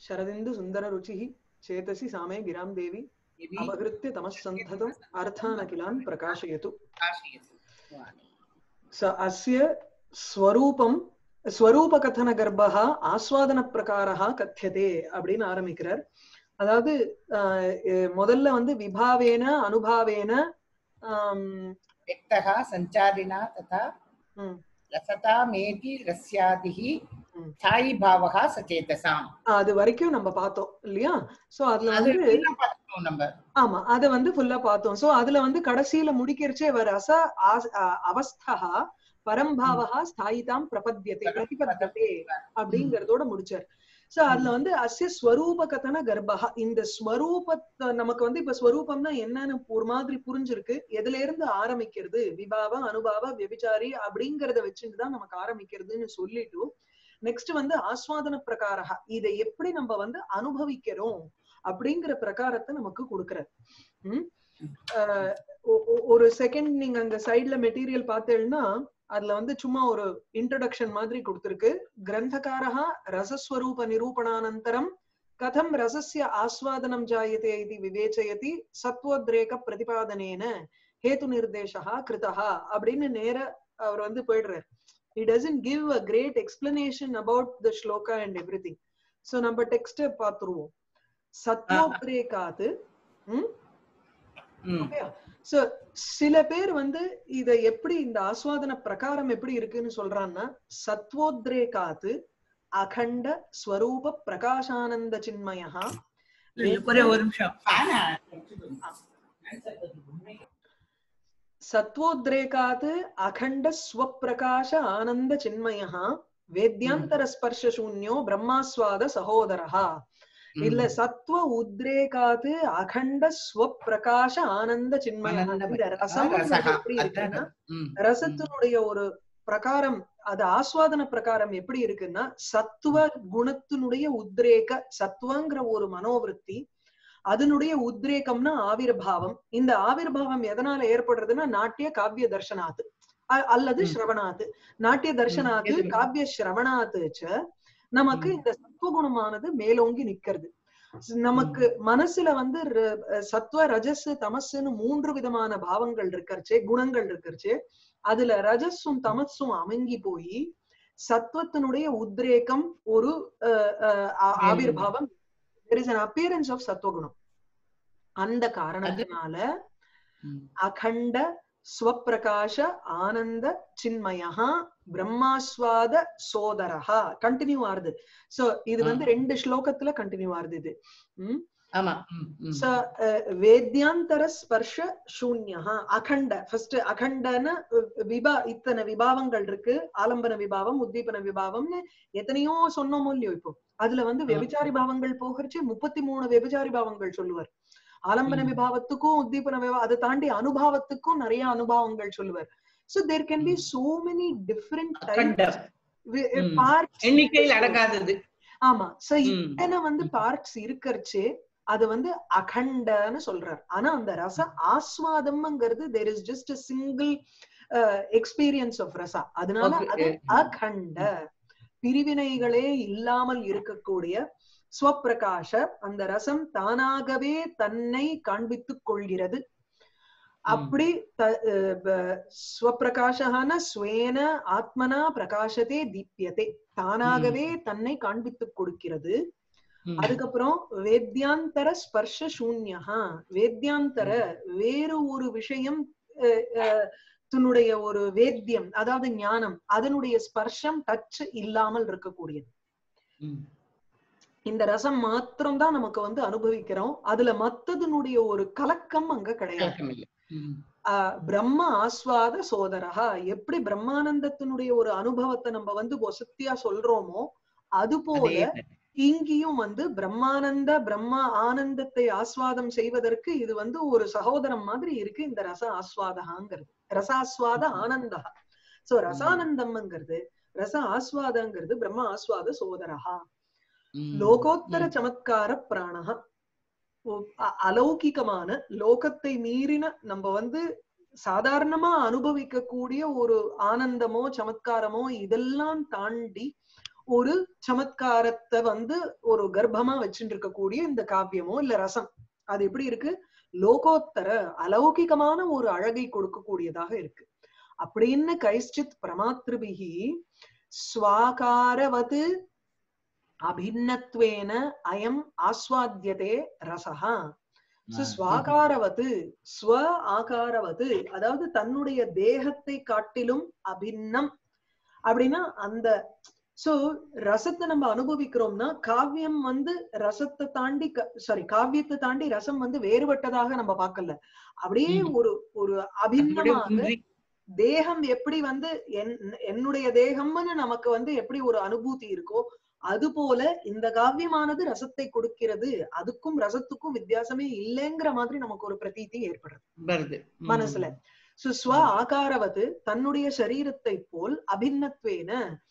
शरदिन्दु सुन्दर रुचिः चेतसि सामे गिरां देवी अपहृत्य तमः सन्धतम् अर्थानखिलान् प्रकाशयतु स अस्य स्वरूपं ஸ்வரூபகதனகர்ப்பா ஆஸ்வாதன பிரகாரா கத்தியதே அப்படின்னு ஆரம்பிக்கிறார் அதாவது ஆஹ் எ- முதல்ல வந்து விபாவேன அனுபாவேன ஆம், व्यक्तः सञ्चारिणा तथा ம், रसता मेति रस्यादिः ம். स्थायी भावः सचेतसाम् அது வரைக்கும் நம்ம பார்த்தோம் இல்லையா சோ அதுல அது வந்து என்ன பார்த்தோம் நம்ம ஆமா அத வந்து ஃபுல்லா பார்த்தோம் சோ அதுல வந்து கடைசியில முடிக்கிறச்சே வர ரச ஆஸ்- அ- அவஸ்தா பரம்பாவா ஸ்தாயிதாம் பிரபத்தியத்தை பிரதிபத்ததே அப்படிங்கறதோட முடிச்சார் சோ அதுல வந்து அஸ்ய ஸ்வரூப கதன கர்ப்பா இந்த ஸ்வரூபத்தை நமக்கு வந்து இப்ப ஸ்வரூபம்னா என்னன்னு ஒரு மாதிரி புரிஞ்சிருக்கு எதுல இருந்து ஆரம்பிக்கிறது விபாவ அனுபாவ விபிச்சாரி அப்படிங்கறத வச்சுட்டு தான் நமக்கு ஆரம்பிக்கிறதுன்னு சொல்லிட்டு நெக்ஸ்ட் வந்து ஆஸ்வாதன பிரகாரா இதை எப்படி நம்ம வந்து அனுபவிக்கிறோம் அப்படிங்கிற பிரகாரத்தை நமக்கு கொடுக்கிறார் உம் ஆஹ் ஒ- ஒ- ஒரு செகண்ட் நீங்க அங்க சைடுல மெட்டீரியல் பார்த்தேன்னா அதுல வந்து சும்மா ஒரு இன்ட்ரடக்ஷன் மாதிரி கொடுத்திருக்கு கிரந்தகாரா ரசஸ்வரூப நிரூபணானந்தரம் கதம் ரசஸ்ய ஆஸ்வாதனம் ஜாயதே இது விவேச்சயதி சத்வோத்ரேக பிரதிபாதனேன ஹேது நிர்தேசா கிருதா அப்படின்னு நேர அவர் வந்து போயிடுறார் he doesn't give a great explanation about the shloka and everything so நம்ம டெக்ஸ்ட் பார்த்துருவோம் சத்வோத்ரேகாது ம் ம். சோ சில பேர் வந்து இத எப்படி இந்த ஆஸ்வாதன பிரகாரம் எப்படி இருக்குன்னு சொல்றான்னா சத்வோத்ரேகாத்து அகண்ட ஸ்வரூப பிரகாசானந்த சின்மயா ஒரே ஒரு நிமிஷம் ஆனா, சத்வோத்ரேகாத் அகண்ட ஸ்வப்பிரகாச ஆனந்த சின்மயா வேத்யாந்தர ஸ்பர்ஷ சூன்யோ பிரம்மாஸ்வாத சகோதரஹா இல்ல சத்வ உத்ரேகாத் அகண்ட ஸ்வப்பிரகாச ஆனந்த சின்மயா ஆனந்த இந்த ரசம் ரசஹா. எப்படி இருக்குன்னா ம். ரசத்தினுடைய ஒரு பிரகாரம் அது ஆஸ்வாதன பிரகாரம் எப்படி இருக்குன்னா சத்துவ குணத்தினுடைய உத்ரேக சத்துவங்கிற ஒரு மனோவிருத்தி அதனுடைய உத்ரேகம்னா ஆவிர்பாவம் இந்த ஆவிர்பாவம் எதனால ஏற்படுறதுன்னா நாட்டிய காவிய தர்ஷனாத் அ- அல்லது ம். ஸ்ரவணாத் நாட்டிய தர்ஷனாத் எது? காவிய ஸ்ரவணாத் ச நமக்கு ம். இந்த சத்துவகுணமானது மேலோங்கி நிக்கிறது நமக்கு மனசுல வந்து ர- சத்துவ ரஜஸ் தமசுன்னு மூன்று விதமான பாவங்கள் இருக்கறச்சே குணங்கள் இருக்கறச்சே அதுல ரஜஸும் தமசும் அமங்கி போய் சத்துவத்தினுடைய உத்ரேகம் ஒரு அஹ், அஹ், ஆ- ம். ஆவிர்பாவம் there is an appearance of சத்துவகுணம் அந்த காரணத்தினால ம். அகண்ட ஸ்வப்பிரகாச ஆனந்த சின்மயா பிரம்மாஸ்வாத சோதரஹா கண்டினியூ ஆறுது சோ இது வந்து ரெண்டு ஸ்லோகத்துல கண்டினியூ ஆறுது இது உம் ஆமா ம், ம். ச அஹ், வேத்யாந்தர ஸ்பர்ஷ சூன்யா அகண்ட ஃபர்ஸ்ட் அகண்டன அஹ், விபா இத்தனை விபாவங்கள் இருக்கு ஆலம்பன விபாவம் உத்தீபன விபாவம்னு எத்தனையோ சொன்னோமோ இல்லையோ இப்போ அதுல வந்து ஆ. வெபிச்சாரி பாவங்கள் போகிறச்சு முப்பத்தி மூணு வெபிச்சாரி பாவங்கள் சொல்லுவார் ஆலம்பன ம். விபாவத்துக்கும் உத்தீபன விபா அதை தாண்டி அனுபாவத்துக்கும் நிறைய அனுபவங்கள் சொல்லுவார் சோ தேர் கேன் பி ம். சோ மெனி டிஃப்ரெண்ட் அகண்டம். ம். பார்ட்ஸ் எண்ணிக்கையில் அடங்காதது ஆமா சோ ம். இத்தனை வந்து பார்ட்ஸ் இருக்கறச்சே அது வந்து அகண்டன்னு சொல்றார் ஆனா அந்த ரச ஆஸ்வாதம்ங்கிறது there is just a single experience of ரசா அதனால Okay. அது அகண்ட பிரிவினைகளே இல்லாமல் இருக்கக்கூடிய ஸ்வப்பிரகாஷ அந்த ரசம் தானாகவே தன்னை காண்பித்துக் கொள்கிறது அப்படி த- அஹ் ப- ஸ்வப்பிரகாசகான ஸ்வேன ஆத்மனா பிரகாசத்தே தீப்யதே தானாகவே தன்னை காண்பித்துக் கொடுக்கிறது ம். அதுக்கப்புறம் வேத்யாந்தர ஸ்பர்ஷ சூன்யா வேத்யாந்தர வேறு ஒரு விஷயம் அஹ், அஹ், தன்னுடைய ஒரு வேத்தியம் அதாவது ஞானம் அதனுடைய ஸ்பர்ஷம் டச் இல்லாமல் இருக்கக்கூடியது ம். இந்த ரசம் மாத்திரம் தான் நமக்கு வந்து அனுபவிக்கிறோம் அதுல மத்ததனுடைய ஒரு கலக்கம் அங்க கிடையாது கலக்கமில்லை. ம். ஆஹ் பிரம்ம ஆஸ்வாத சோதரஹா எப்படி பிரம்மானந்தத்தினுடைய ஒரு அனுபவத்தை நம்ம வந்து வசத்தியா சொல்றோமோ அது போல அதே இங்கேயும் வந்து பிரம்மானந்த பிரம்மா ஆனந்தத்தை ஆஸ்வாதம் செய்வதற்கு இது வந்து ஒரு சகோதரம் மாதிரி இருக்கு இந்த ரச ஆஸ்வாதகாங்கிறது ரசாஸ்வாத ஆனந்தா சோ ரசானந்தம்ங்கிறது ரச ஆஸ்வாதங்கிறது பிரம்ம ஆஸ்வாத சோதரஹா ம். லோகோத்தர ம். சமத்கார பிராணஹா ஒ- அ- அலௌகிகமான லோகத்தை மீறின நம்ம வந்து சாதாரணமா அனுபவிக்க கூடிய ஒரு ஆனந்தமோ சமத்காரமோ இதெல்லாம் தாண்டி ஒரு சமத்காரத்தை வந்து ஒரு கர்ப்பமா வச்சுட்டு இருக்கக்கூடிய இந்த காவியமோ இல்ல ரசம் அது எப்படி இருக்கு லோகோத்தர அலௌகிகமான ஒரு அழகை கொடுக்கக்கூடியதாக இருக்கு அப்படின்னு கைஷ்சித் பிரமாத்ருபிகி ஸ்வாகாரவது அபிநத்வேன அயம் ஆஸ்வாத்தியதே ரசஹா So, ஸ்வாகாரவது ஸ்வ ஆகாரவது அதாவது தன்னுடைய தேகத்தை காட்டிலும் அபின்னம் அப்படின்னா அந்த சோ ரசத்தை நம்ம அனுபவிக்கிறோம்னா காவியம் வந்து ரசத்தை தாண்டி சாரி காவியத்தை தாண்டி ரசம் வந்து வேறுபட்டதாக நம்ம பார்க்கல அப்படியே ம். ஒரு ஒரு அதனுடைய அபின்னமாக ஒன்றி தேகம் எப்படி வந்து என் என்னுடைய தேகம்னு நமக்கு வந்து எப்படி ஒரு அனுபூதி இருக்கோ அது போல இந்த காவியமானது ரசத்தை கொடுக்கிறது அதுக்கும் ரசத்துக்கும் வித்தியாசமே இல்லைங்கிற மாதிரி நமக்கு ஒரு பிரதீதி ஏற்படுறது வருது ம். மனசுல சோ ஸ்வ ஆகாரவது தன்னுடைய சரீரத்தை போல் அபின்னத்வேன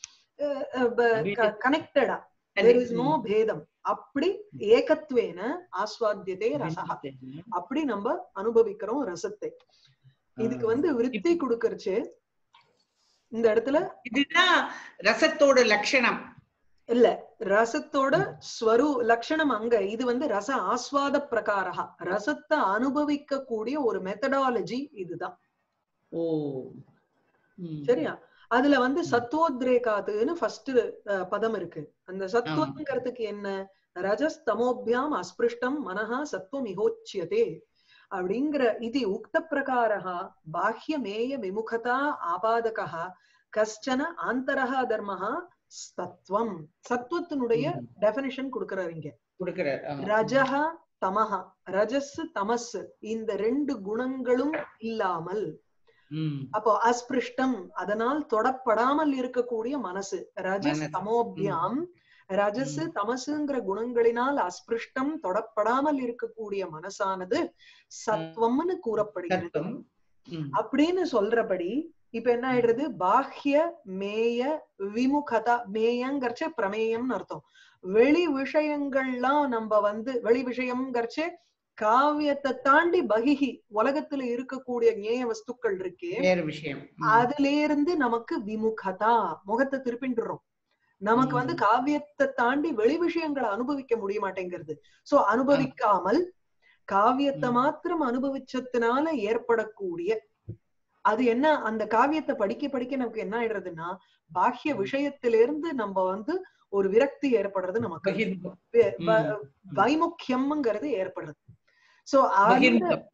அபிந- கனெக்டடா தேர் இஸ் நோ பேதம் அப்படி ஏகத்வேன ஆஸ்வாத்தியதே ரசஹா அப்படி நம்ம அனுபவிக்கிறோம் ரசத்தை இதுக்கு வந்து விருத்தி கொடுக்கறச்சு இந்த இடத்துல இதுதான் ரசத்தோட லட்சணம் இல்ல ரசத்தோட ஸ்வரு லட்சணம் அங்க இது வந்து ரச ஆஸ்வாத பிரகாரா ரசத்தை அனுபவிக்க கூடிய ஒரு மெத்தடாலஜி இதுதான் ஓ ம். சரியா அதுல வந்து சத்வோத்ரேகாத்துன்னு ஃபர்ஸ்ட் பதம் இருக்கு அந்த சத்வங்கிறதுக்கு என்ன ரஜஸ் தமோபியாம் அஸ்பிருஷ்டம் மனஹா சத்வம் இகோச்சியதே அப்படிங்கிற இது உக்த பிரகாரா பாஹ்யமேய விமுகதா ஆபாதகா கஷ்டன ஆந்தரஹா தர்மஹா சத்வம் சத்வத்தினுடைய ம். டெபினிஷன் கொடுக்கறாரு இங்க கொடுக்கிறார் ஆ. ரஜஹா தமஹா ரஜஸ் தமஸ் இந்த ரெண்டு குணங்களும் இல்லாமல் ம். அப்போ அஸ்பிருஷ்டம் அதனால் தொடப்படாமல் இருக்கக்கூடிய மனசு ரஜஸ் மனசு. தமோபியாம் ரஜஸ் ம். தமசுங்கிற குணங்களினால் அஸ்பிருஷ்டம் தொடப்படாமல் இருக்கக்கூடிய மனசானது சத்வம்னு கூறப்படுகிறது தத்துவம் ம். அப்படின்னு சொல்றபடி இப்ப என்ன ஆயிடுறது பாஹ்ய மேய விமுகதா மேயங்கர்ச்ச பிரமேயம்னு அர்த்தம் வெளி விஷயங்கள்லாம் நம்ம வந்து வெளி விஷயம்ங்கிறச்சே காவியத்தை தாண்டி பகிஹி உலகத்துல இருக்கக்கூடிய ஞேய வஸ்துக்கள் இருக்கே வேற விஷயம் ம். அதுல இருந்து நமக்கு விமுகதா முகத்தை திருப்பின்றோம் நமக்கு ம். வந்து காவியத்தை தாண்டி வெளி விஷயங்களை அனுபவிக்க முடிய மாட்டேங்கிறது சோ அனுபவிக்காமல் காவியத்தை ம். மாத்திரம் அனுபவிச்சதுனால ஏற்படக்கூடிய அது என்ன அந்த காவியத்தை படிக்க படிக்க நமக்கு என்ன ஆயிடுறதுன்னா பாஹ்ய ம். விஷயத்திலிருந்து நம்ம வந்து ஒரு விரக்தி ஏற்படுறது நமக்கு பகிர்முகம். வே- ம். வ- வைமுக்கியம்ங்கிறது ஏற்படுறது சோ அந்த பகிர்முகம்.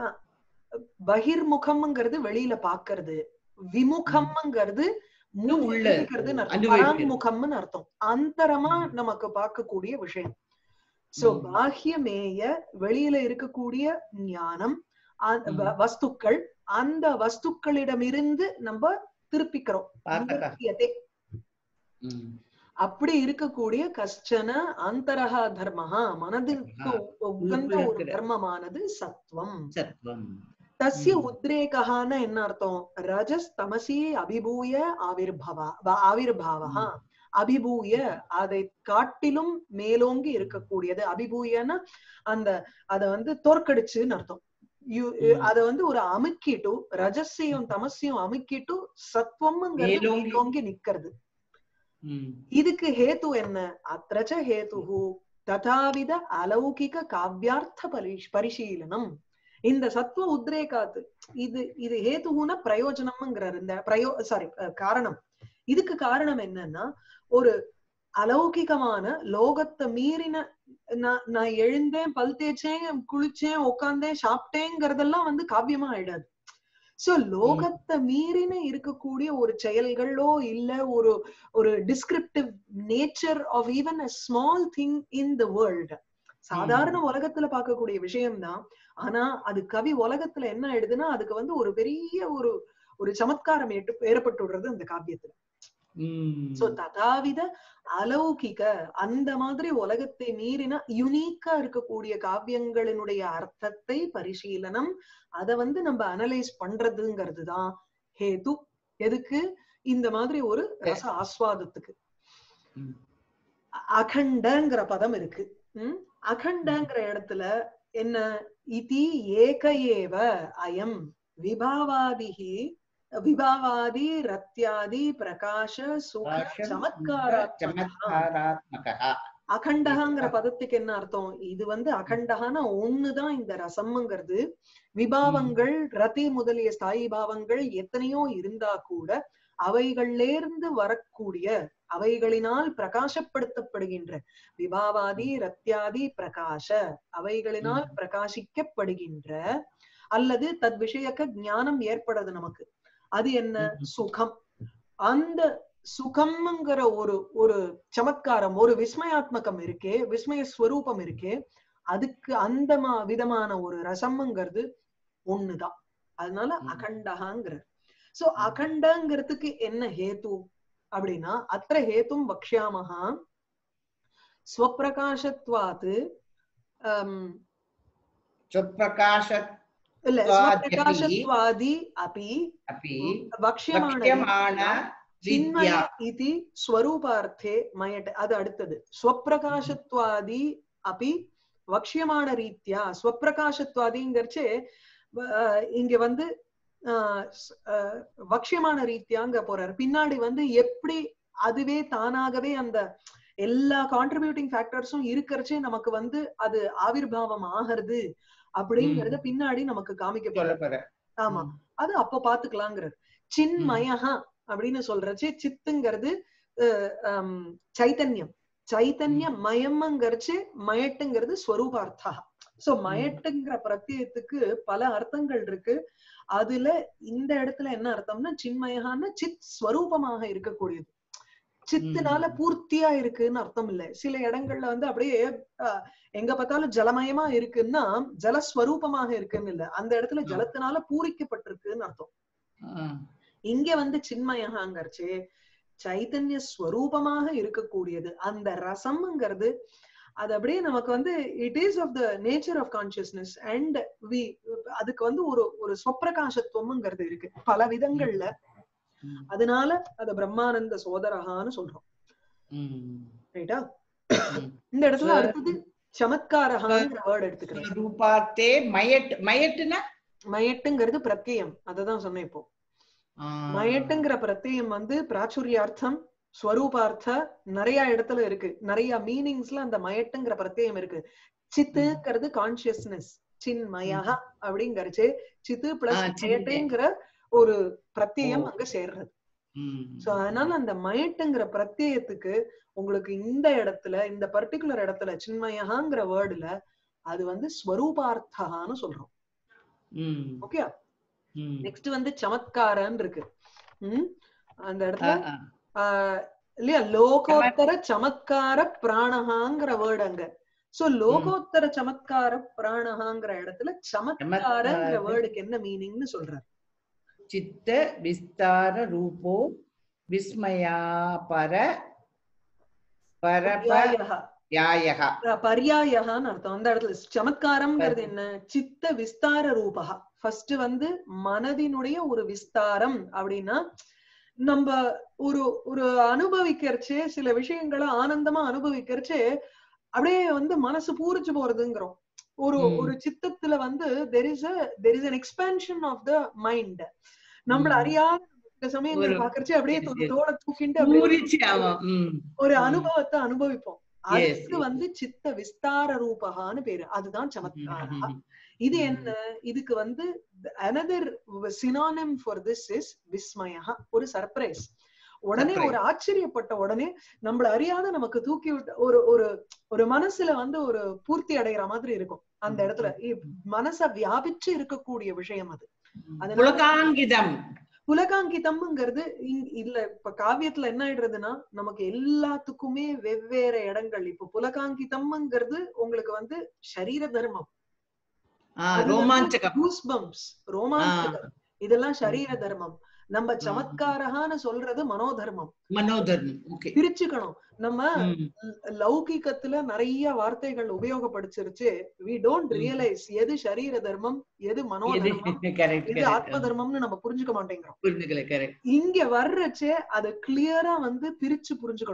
பகிர்முகம்ங்கிறது வெளியில பாக்குறது விமுகம்ங்கிறது மூ- உள்ள இருக்கிறதுன்னு அர்த்தம் அனுபவிக்கிறது. பராங்முகம்னு அர்த்தம் அந்தரமா ம். நமக்கு பார்க்கக்கூடிய விஷயம் சோ ம். பாஹ்யமேய வெளியில இருக்கக்கூடிய ஞானம் அந்த ம். வ- வஸ்துக்கள் அந்த வஸ்துக்களிடமிருந்து நம்ம திருப்பிக்கிறோம் பார்த்தக்கா. நிவர்த்தியதே. ம். அப்படி இருக்கக்கூடிய கஷ்டன அந்தரகா தர்மஹா மனதிற்கு உகந்த ஒரு இருக்கிற. தர்மமானது சத்வம் சத்வம் தஸ்ய ம். உத்ரேகான்னு என்ன அர்த்தம் ரஜஸ் தமசி அபிபூய ஆவிர்பவா வ- ஆவிர்பாவா அபிபூய அதை காட்டிலும் மேலோங்கி இருக்கக்கூடியது அபிபூயன்னா அந்த அத வந்து தோற்கடிச்சுன்னு அர்த்தம் You- ம். அத வந்து ஒரு அமுக்கிட்டு ரஜஸையும் தமசையும் அமுக்கிட்டு சத்வம்ங்கிறது மேலோங்கி. மேலோங்கி நிக்கிறது ம். இதுக்கு ஹேத்து என்ன அத்திரச்ச ஹேதுஹு ததாவித அலௌகிக காவ்யார்த்த பரிஷ் பரிசீலனம் இந்த சத்வ உத்ரேகாத்து இது இது ஹேதுகுன பிரயோஜனம்ங்கிறார் இந்த பிரயோ சாரி காரணம் இதுக்கு காரணம் என்னன்னா ஒரு அலௌகிகமான லோகத்தை மீறின நான் நான் எழுந்தேன் பல் தேய்ச்சேன் குளிச்சேன் உட்கார்ந்தேன் சாப்பிட்டேங்கிறதெல்லாம் வந்து காவியமா ஆயிடாது சோ லோகத்தை மீறின இருக்கக்கூடிய ஒரு செயல்களோ இல்ல ஒரு ஒரு descriptive nature of even a small thing in the world சாதாரண உலகத்துல பார்க்கக்கூடிய விஷயம்தான் ஆனா அது கவி உலகத்துல என்ன ஆயிடுதுன்னா அதுக்கு வந்து ஒரு பெரிய ஒரு ஒரு சமத்காரம் ஏற்ப- ஏற்பட்டுடுறது அந்த காவியத்துல ம். சோ ததாவித அலௌகிக அந்த மாதிரி உலகத்தை மீறின யுனீக்கா இருக்கக்கூடிய காவியங்களினுடைய அர்த்தத்தை பரிசீலனம் அத வந்து நம்ம அனலைஸ் பண்றதுங்கிறது தான் ஹேது எதுக்கு இந்த மாதிரி ஒரு ரச ஆஸ்வாதத்துக்கு ம். அ- அகண்டங்கிற பதம் இருக்கு ம்? அகண்டங்கிற இடத்துல என்ன இதி ஏக ஏவ அயம் விபாவாதிகி விபாவாதி ரத்யாதி பிரகாஷ சுக பாஷம் சமத்காராத்மகா சமத்காராத்மகः அகண்டகாங்கிற பதத்துக்கு என்ன அர்த்தம் இது வந்து அகண்டகான ஒண்ணுதான் இந்த ரசம்ங்கிறது விபாவங்கள் ரதி முதலிய ஸ்தாயி பாவங்கள் எத்தனையோ இருந்தா கூட அவைகளிலிருந்து வரக்கூடிய அவைகளினால் பிரகாசப்படுத்தப்படுகின்ற விபாவாதி ரத்யாதி பிரகாஷ அவைகளினால் பிரகாசிக்கப்படுகின்ற அல்லது தத் விஷயக்க ஞானம் ஏற்படுது நமக்கு அது என்ன ம்ம். சுகம் அந்த சுகம்ங்கிற ஒரு ஒரு சமத்காரம் ஒரு விஸ்மயாத்மகம் இருக்கே விஸ்மய ஸ்வரூபம் இருக்கே அதுக்கு அந்த மா- விதமான ஒரு ரசம்ங்கிறது ஒண்ணுதான் அதனால ம். அகண்டகாங்கிறது சோ அகண்டங்கிறதுக்கு என்ன ஹேத்து அப்படின்னா அத்திர ஹேத்தும் வக்ஷாமஹா ஸ்வப்பிரகாசத்வாத்து ஆம், स्वप्रकाश இல்ல त्वादपि ஸ்வப்பிரகாசத்வாதி அபி अपि வக்ஷியமான वक्ष्यमाण சின்மய विद्या இது ஸ்வரூபார்த்தே மயட் அது அடுத்தது ஸ்வப்பிரகாசத்வாதி அபி வக்ஷியமான ரீத்யா ஸ்வப்பிரகாசத்வாதிங்கிறச்சே அஹ், இங்க வந்து அஹ், ஸ்- அஹ், வக்ஷியமான ரீத்யாங்க போறாரு பின்னாடி வந்து எப்படி அதுவே தானாகவே அந்த எல்லா கான்ட்ரிபியூட்டிங் ஃபேக்டர்ஸும் இருக்கிறச்சே நமக்கு வந்து அது ஆவிர்வாவம் ஆகிறது அப்படிங்கறத பின்னாடி நமக்கு காமிக்க சொல்ல போறாரு போறேன் ஆமா அது அப்ப பாத்துக்கலாங்கிறது சின்மயஹா அப்படின்னு சொல்றச்சு சித்துங்கிறது அஹ், ஹம், சைத்தன்யம் சைத்தன்ய மயம்ங்கிறச்சு மயட்டுங்கிறது ஸ்வரூபார்த்தா சோ மயட்டுங்கிற பிரத்யயத்துக்கு பல அர்த்தங்கள் இருக்கு அதுல இந்த இடத்துல என்ன அர்த்தம்னா சின்மயகான்னு சித் ஸ்வரூபமாக இருக்கக்கூடியது சித்துனால ம். பூர்த்தியா இருக்குன்னு அர்த்தம் இல்ல சில இடங்கள்ல வந்து அப்படியே அஹ், எங்க பார்த்தாலும் ஜலமயமா இருக்குன்னா ஜலஸ்வரூபமாக இருக்குன்னு இல்ல அந்த இடத்துல ஆ. ஜலத்தினால பூரிக்கப்பட்டிருக்குன்னு அர்த்தம் ஆ. இங்க வந்து சின்மயகாங்கிறச்சு சைத்தன்ய ஸ்வரூபமாக இருக்கக்கூடியது அந்த ரசம்ங்கிறது அது அப்படியே நமக்கு வந்து it is of the nature of consciousness and we அதுக்கு வந்து ஒரு ஒரு சொப்பிரகாசத்துவம்ங்கிறது இருக்கு பல விதங்கள்ல ம். அதனால அத பிரம்மானந்த சோதரகான்னு சொல்றோம் ம். ரைட்டா ம். இந்த இடத்துல Sir. அடுத்தது சமத்காரகாங்கிற வேர்ட் எடுத்துக்கிறேன் ரூபார்த்தே மயட் மயட்டுனா மயட்டுங்கிறது பிரத்யம் அததான் சொன்னேன் இப்போ ஆ. மயட்டுங்கிற பிரத்யம் வந்து பிராச்சுரியார்த்தம் ஸ்வரூபார்த்த நிறைய இடத்துல இருக்கு நிறைய மீனிங்ஸ்ல அந்த மயட்டுங்கிற பிரத்யம் இருக்கு சித்துங்கிறது கான்சியஸ்னஸ் சின்மயா அப்படிங்கறச்சு சித்து பிளஸ் ஆ, சின்மய. மயட்டுங்கிற ஒரு பிரத்யம் ஓ. அங்க சேர்றது ம். சோ அதனால அந்த மயட்டுங்கிற பிரத்யயத்துக்கு உங்களுக்கு இந்த இடத்துல இந்த பர்டிகுலர் இடத்துல சின்மயகாங்கிற வேர்டுல அது வந்து ஸ்வரூபார்த்தான்னு சொல்றோம் ம். ஓகே ம். நெக்ஸ்ட் வந்து சமத்காரன் இருக்கு ம் அந்த ஆ, இடத்துல ஆ. ஆஹ் இல்லையா லோகோத்தர சமத்கார பிராணஹாங்கிற வேர்டு அங்க சோ லோகோத்தர சமத்கார பிராணஹாங்கிற இடத்துல சமத்காரங்கிற சமத்கார. வேர்டுக்கு என்ன மீனிங்னு சொல்றாரு चित्त विस्तार रूपो विस्मया पर परप பர்யாயஹா. यायः அஹ் பர்யாயகான்னு அர்த்தம் அந்த இடத்துல சமத்காரம்ங்கிறது என்ன சித்த விஸ்தார ரூபா ஃபர்ஸ்ட் வந்து மனதினுடைய ஒரு விஸ்தாரம் அப்படின்னா நம்ம ஒரு ஒரு அனுபவிக்கிறச்சே சில விஷயங்களை ஆனந்தமா அனுபவிக்கிறச்சே அப்படியே வந்து மனசு பூரிச்சு போறதுங்கிறோம் ஒரு ம். ஒரு சித்தத்துல வந்து there is there is an expansion of the mind நம்மள ம். அறியாத சில சமயங்கள் ஒரு- பாக்குறச்சே அப்படியே yes, தோ- yes. தோட தூக்கிண்டு அப்படியே பூரிச்சு ஆமா ம். ஒரு ம். அனுபவத்தை அனுபவிப்போம் Yes, அதுக்கு yes. வந்து சித்த விஸ்தார ரூபகான்னு பேரு அதுதான் சமத்காரா ம். இது ம். என்ன இதுக்கு வந்து another synonym for this is விஸ்மயா ஒரு சர்ப்ரைஸ் உடனே Surprise. ஒரு ஆச்சரியப்பட்ட உடனே நம்மள அறியாத நமக்கு தூக்கி விட்ட ஒரு ஒரு ஒரு மனசுல வந்து ஒரு பூர்த்தி அடைகிற மாதிரி இருக்கும் அந்த ம். இடத்துல இ- மனச வியாபிச்சு இருக்கக்கூடிய விஷயம் அது அதனால- புலகாங்கிதம் புலகாங்கிதம்ங்கிறது இங்- இல்ல இப்ப காவியத்துல என்ன ஆயிடுறதுன்னா நமக்கு எல்லாத்துக்குமே வெவ்வேறு இடங்கள் இப்ப புலகாங்கிதம்ங்கிறது உங்களுக்கு வந்து சரீர தர்மம் ஆ, ரோமாஞ்சகம் கூஸ்பம்ஸ் ரோமாஞ்சகம் இதெல்லாம் சரீர தர்மம் நம்ம சமத்காரகான்னு சொல்றது மனோதர்மம் மனோதர்மம் ஓகே பிரிச்சுக்கணும் நம்ம லௌகிகத்துல நிறைய வார்த்தைகள் உபயோகப்படுத்திருச்சு வி டோன்ட் ம். ரியலைஸ் எது சரீர தர்மம் எது மனோதர்மம் கரெக்ட் எது ஆத்ம தர்மம்னு நம்ம புரிஞ்சுக்க மாட்டேங்கிறோம் புரிஞ்சுக்கல கரெக்ட் இங்க வர்றச்சே அத கிளியரா வந்து பிரிச்சு புரிஞ்சுக்கணும்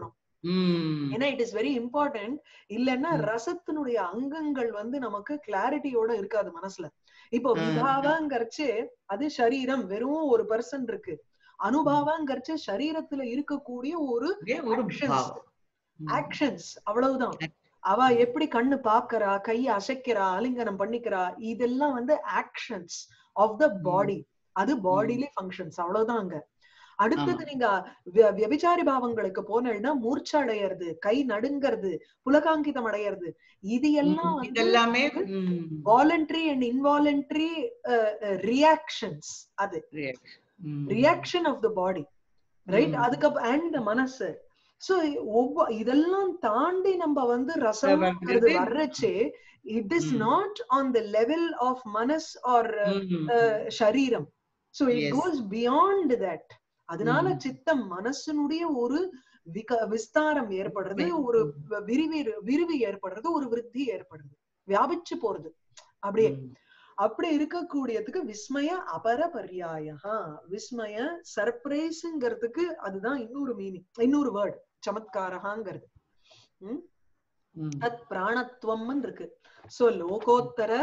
ம். ஏன்னா இட் இஸ் வெரி இம்பார்ட்டன்ட் இல்லைன்னா ம். ரசத்தினுடைய அங்கங்கள் வந்து நமக்கு கிளாரிட்டியோட இருக்காது மனசுல இப்போ ஆ. விபாவங்கிறச்சு அது சரீரம் வெறும் ஒரு பர்சன் இருக்கு அனுபாவங்கிறச்சு சரீரத்துல இருக்கக்கூடிய ஒரு ஒரே ஒரு actions. பாவம். ம். ஆக்ஷன்ஸ் அவ்வளவுதான் அவ எப்படி கண்ணு பாக்குறா கைய அசைக்கிறா ஆலிங்கனம் பண்ணிக்கிறா இதெல்லாம் வந்து ஆக்ஷன்ஸ் ஆஃப் த பாடி அது பாடியிலே ஃபங்க்ஷன்ஸ் அவ்வளவுதான் அங்க அடுத்தது ஆமா. நீங்க விய- வியபிச்சாரி பாவங்களுக்கு போனேன்னா மூர்ச்சை அடையறது கை நடுங்கிறது புலகாங்கிதம் அடையறது இது எல்லாம் ம். வந்து இதெல்லாமே ம். வாலண்டரி அண்ட் இன்வாலண்டரி ரியாக்ஷன்ஸ் அது reaction. ம். Reaction of the body right ம். அதுக்கு அண்ட் மனசு சோ ஒவ்வொ இதெல்லாம் தாண்டி நம்ம வந்து ரசம் வர்றது- வர்றச்சே இட் இஸ் ம். Not on the level of மனஸ் ஆர் ம். ஷரீரம் so it Yes. Goes beyond that அதனால ம். சித்தம் மனசனுடைய ஒரு விக- விஸ்தாரம் ஏற்படுறது ஒரு விரிவி விரிவு ஏற்படுறது ஒரு விருத்தி ஏற்படுறது வியாபிச்சு போறது அப்படியே ம். அப்படி இருக்கக்கூடியதுக்கு விஸ்மய அபர பர்யாயா விஸ்மய சர்ப்ரைஸ்ங்கிறதுக்கு அதுதான் இன்னொரு மீனிங் இன்னொரு வேர்ட் சமத்காரகாங்கிறது ம். தத் பிராணத்துவம்னு இருக்கு சோ லோகோத்தர